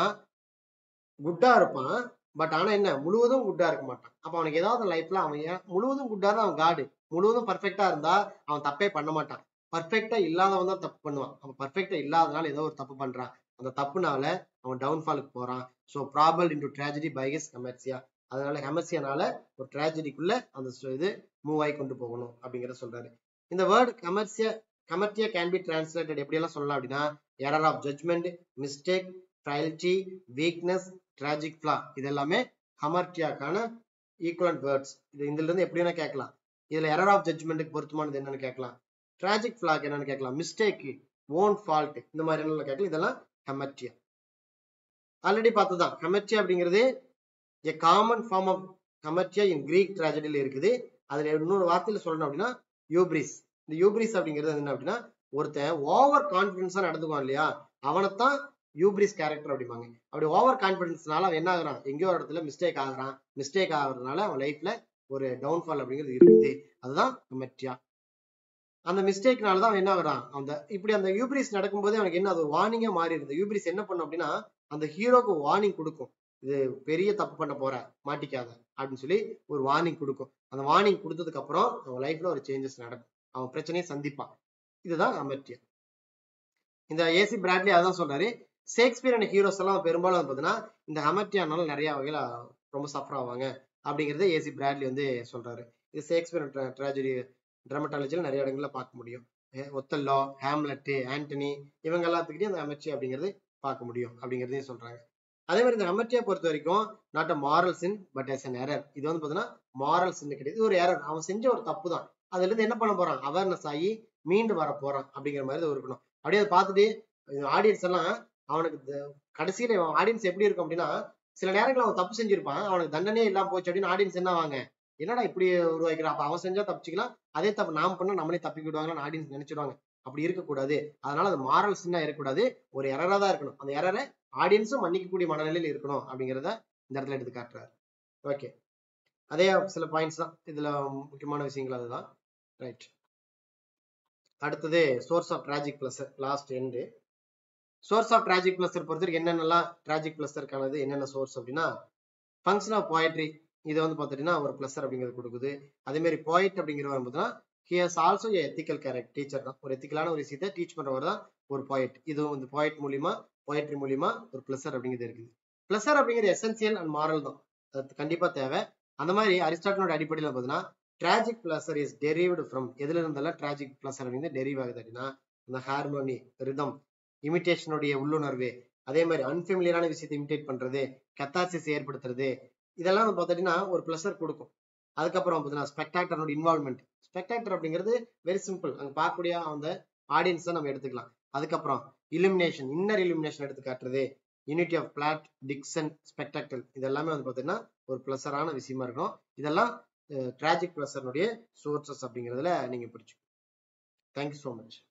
குட்டா இருப்பான் பட் ஆனா என்ன முழுவதும் குட்டா இருக்க மாட்டான் அப்ப அவனுக்கு ஏதாவது லைஃப்ல அவன் ஏன் முழுவதும் குட்டா தான் அவன் காடு முழுவதும் பர்ஃபெக்டா இருந்தா அவன் தப்பே பண்ண மாட்டான் பர்ஃபெக்டா இல்லாதவன் தான் தப்பு பண்ணுவான் அவன் பர்ஃபெக்டா இல்லாதனால ஏதோ ஒரு தப்பு பண்றான் அந்த தப்புனால அவன் டவுன்ஃபாலுக்கு போறான் so propel into tragedy by his hamartia அதனால ஹெமர்சியானால ஒரு ட்ராஜடிக்குள்ள அந்த சு- இது மூவ் ஆகி கொண்டு போகணும் அப்படிங்கறத சொல்றாரு இந்த word hamartia hamartia can be translated எப்படி எல்லாம் சொல்லலாம் அப்படின்னா error of judgement mistake frailty weakness tragic flaw இது எல்லாமே ஹமர்டியாக்கான ஈக்குவலண்ட் வேர்ட்ஸ் இது இதுல இருந்து எப்படி வேணா கேட்கலாம் இதுல எரர் ஆஃப் ஜட்மெண்ட்டுக்கு பொருத்தமானது என்னன்னு கேட்கலாம் ட்ராஜிக் ஃபிளாக் என்னன்னு கேட்கலாம் மிஸ்டேக் ஓன் ஃபால்ட் இந்த மாதிரி என்ன கேட்கலாம் இதெல்லாம் ஹெமர்டியா ஆல்ரெடி பார்த்ததுதான் ஹெமர்டியா அப்படிங்கிறது a common form of hamartia in Greek ட்ராஜடியில் இருக்குது அதுல இன்னொரு வார்த்தையில சொல்லணும் அப்படின்னா யூப்ரிஸ் இந்த யூப்ரிஸ் அப்படிங்கிறது என்ன அப்படின்னா ஒருத்தன் ஓவர் கான்பிடன்ஸா நடந்துக்குவான் இல்லையா அவனைத்தான் யூப்ரிஸ் கேரக்டர் அப்படிம்பாங்க அப்படி ஓவர் கான்பிடன்ஸ்னால அவன் என்ன ஆகுறான் எங்கேயோ ஒரு இடத்துல மிஸ்டேக் ஆகுறான் மிஸ்டேக் ஆகுறதுனால அவன் லைஃப்ல ஒரு டவுன்ஃபால் அப்படிங்கிறது இருக்குது அதுதான் ஹெமர்டியா அந்த மிஸ்டேக்னால தான் அவன் என்ன ஆகுறான் அந்த இப்படி அந்த யூப்ரிஸ் நடக்கும்போது அவனுக்கு என்ன அது ஒரு வார்னிங்கா மாறி இருந்தது யூப்ரிஸ் என்ன பண்ணும் அப்படின்னா அந்த ஹீரோக்கு வார்னிங் கொடுக்கும் இது பெரிய தப்பு பண்ண போற மாட்டிக்காத அப்படின்னு சொல்லி ஒரு வார்னிங் கொடுக்கும் அந்த வார்னிங் கொடுத்ததுக்கு அப்புறம் அவன் லைஃப்ல ஒரு சேஞ்சஸ் நடக்கும் அவன் பிரச்சனையை சந்திப்பான் இதுதான் அமெர்டியா இந்த ஏசி பிராட்லி அதான் சொல்றாரு ஷேக்ஸ்பியர் அண்ட் ஹீரோஸ் எல்லாம் பெரும்பாலும் வந்து பாத்தீங்கன்னா இந்த அமெர்டியானால நிறைய வகையில ரொம்ப சஃபர் ஆவாங்க அப்படிங்கறத ஏசி பிராட்லி வந்து சொல்றாரு இது ஷேக்ஸ்பியர் ட்ராஜடி ட்ராமட்டாலஜியில் நிறைய இடங்கள்ல பார்க்க முடியும் அஹ் ஒத்தல்லோ ஹேம்லெட்டு ஆண்டனி இவங்க எல்லாத்துக்கிட்டையும் அந்த அமெர்ச்சி அப்படிங்கிறது பார்க்க முடியும் அப்படிங்கிறதையும் சொல்றாங்க அதே மாதிரி இந்த அமெர்ச்சியை பொறுத்த வரைக்கும் not a moral sin but as an error இது வந்து பாத்தீங்கன்னா மாரல் சின் கிடையாது இது ஒரு எரர் அவன் செஞ்ச ஒரு தப்பு தான் அதுல இருந்து என்ன பண்ண போறான் அவேர்னஸ் ஆகி மீண்டு வர போறான் அப்படிங்கிற மாதிரி இது இருக்கணும் அப்படியே அதை பார்த்துட்டு ஆடியன்ஸ் எல்லாம் அவனுக்கு இந்த- கடைசியில ஆடியன்ஸ் எப்படி இருக்கும் அப்படின்னா சில நேரங்கள் அவன் தப்பு செஞ்சிருப்பான் அவனுக்கு தண்டனையே இல்லாம போச்சு அப்படின்னு ஆடியன்ஸ் என்ன ஆவாங்க என்னடா இப்படி உருவாக்கிறான் அப்ப அவன் செஞ்சா தப்பிச்சுக்கலாம் அதே தப்பு நாம் பண்ணா நம்மளே தப்பிக்கிடுவாங்கன்னு ஆடியன்ஸ் நினைச்சிடுவாங்க அப்படி இருக்கக்கூடாது அதனால அது மாரல் சின்னா இருக்கக்கூடாது ஒரு எரரா தான் இருக்கணும் அந்த எரரை ஆடியன்ஸும் மன்னிக்கக்கூடிய மனநிலையில் இருக்கணும் அப்படிங்கிறத இந்த இடத்துல எடுத்து காட்டுறாரு ஓகே அதே சில பாயிண்ட்ஸ் தான் இதுல முக்கியமான விஷயங்கள் அதுதான் ரைட் அடுத்தது source of tragic pleasure last and source of tragic pleasure பொறுத்த வரைக்கும் என்னென்னலாம் டிராஜிக் பிளஸருக்கானது என்னென்ன சோர்ஸ் அப்படின்னா ஃபங்க்ஷன் ஆஃப் போயட்ரி இதை வந்து பார்த்துட்டீங்கன்னா ஒரு பிளஸர் அப்படிங்கிறது கொடுக்குது அதே மாதிரி போயிட் அப்படிங்கிறவர் பார்த்தீங்கன்னா here's also ethical correct teacher தான் ஒரு எத்திக்கலான ஒரு விஷயத்தை டீச் பண்றவர் தான் ஒரு போயட் இதுவும் இந்த போயட் மூலியமா போயட்ரி மூலியமா ஒரு பிளஸர் அப்படிங்கிறது இருக்குது பிளஸர் அப்படிங்கிறது எசென்சியல் அண்ட் மாரல் தான் அது கண்டிப்பா தேவை அந்த மாதிரி அரிஸ்டாட்டிலோட அடிப்படையில் பார்த்தீங்கன்னா tragic pleasure is derived from எதுல இருந்தெல்லாம் டிராஜிக் பிளஸர் அப்படிங்கிறது டெரிவ் ஆகுது அப்படின்னா இந்த ஹார்மோனி ரிதம் இமிட்டேஷனுடைய உள்ளுணர்வு அதே மாதிரி அன்ஃபெமிலியரான விஷயத்தை இமிட்டேட் பண்றது கத்தாசிஸ் ஏற்படுத்துறது இதெல்லாம் வந்து பார்த்துட்டீங்கன்னா ஒரு பிளஸர் கொடுக்கும் அதுக்கப்புறம் பார்த்தீங்கன்னா ஸ்பெக்டாக்டரோட இன்வால்மெண்ட் ஸ்பெக்டாக்டர் அப்படிங்கிறது வெரி சிம்பிள் அங்க பார்க்கக்கூடிய அந்த ஆடியன்ஸ் தான் நம்ம எடுத்துக்கலாம் அதுக்கப்புறம் இலுமினேஷன் இன்னர் இலுமினேஷன் எடுத்து காட்டுறது unity of plot diction spectacle இது எல்லாமே வந்து பார்த்தீங்கன்னா ஒரு பிளஸரான விஷயமா இருக்கும் இதெல்லாம் டிராஜிக் பிளஸர்னுடைய சோர்சஸ் அப்படிங்கிறதுல நீங்க பிடிச்சு தேங்க்யூ ஸோ மச்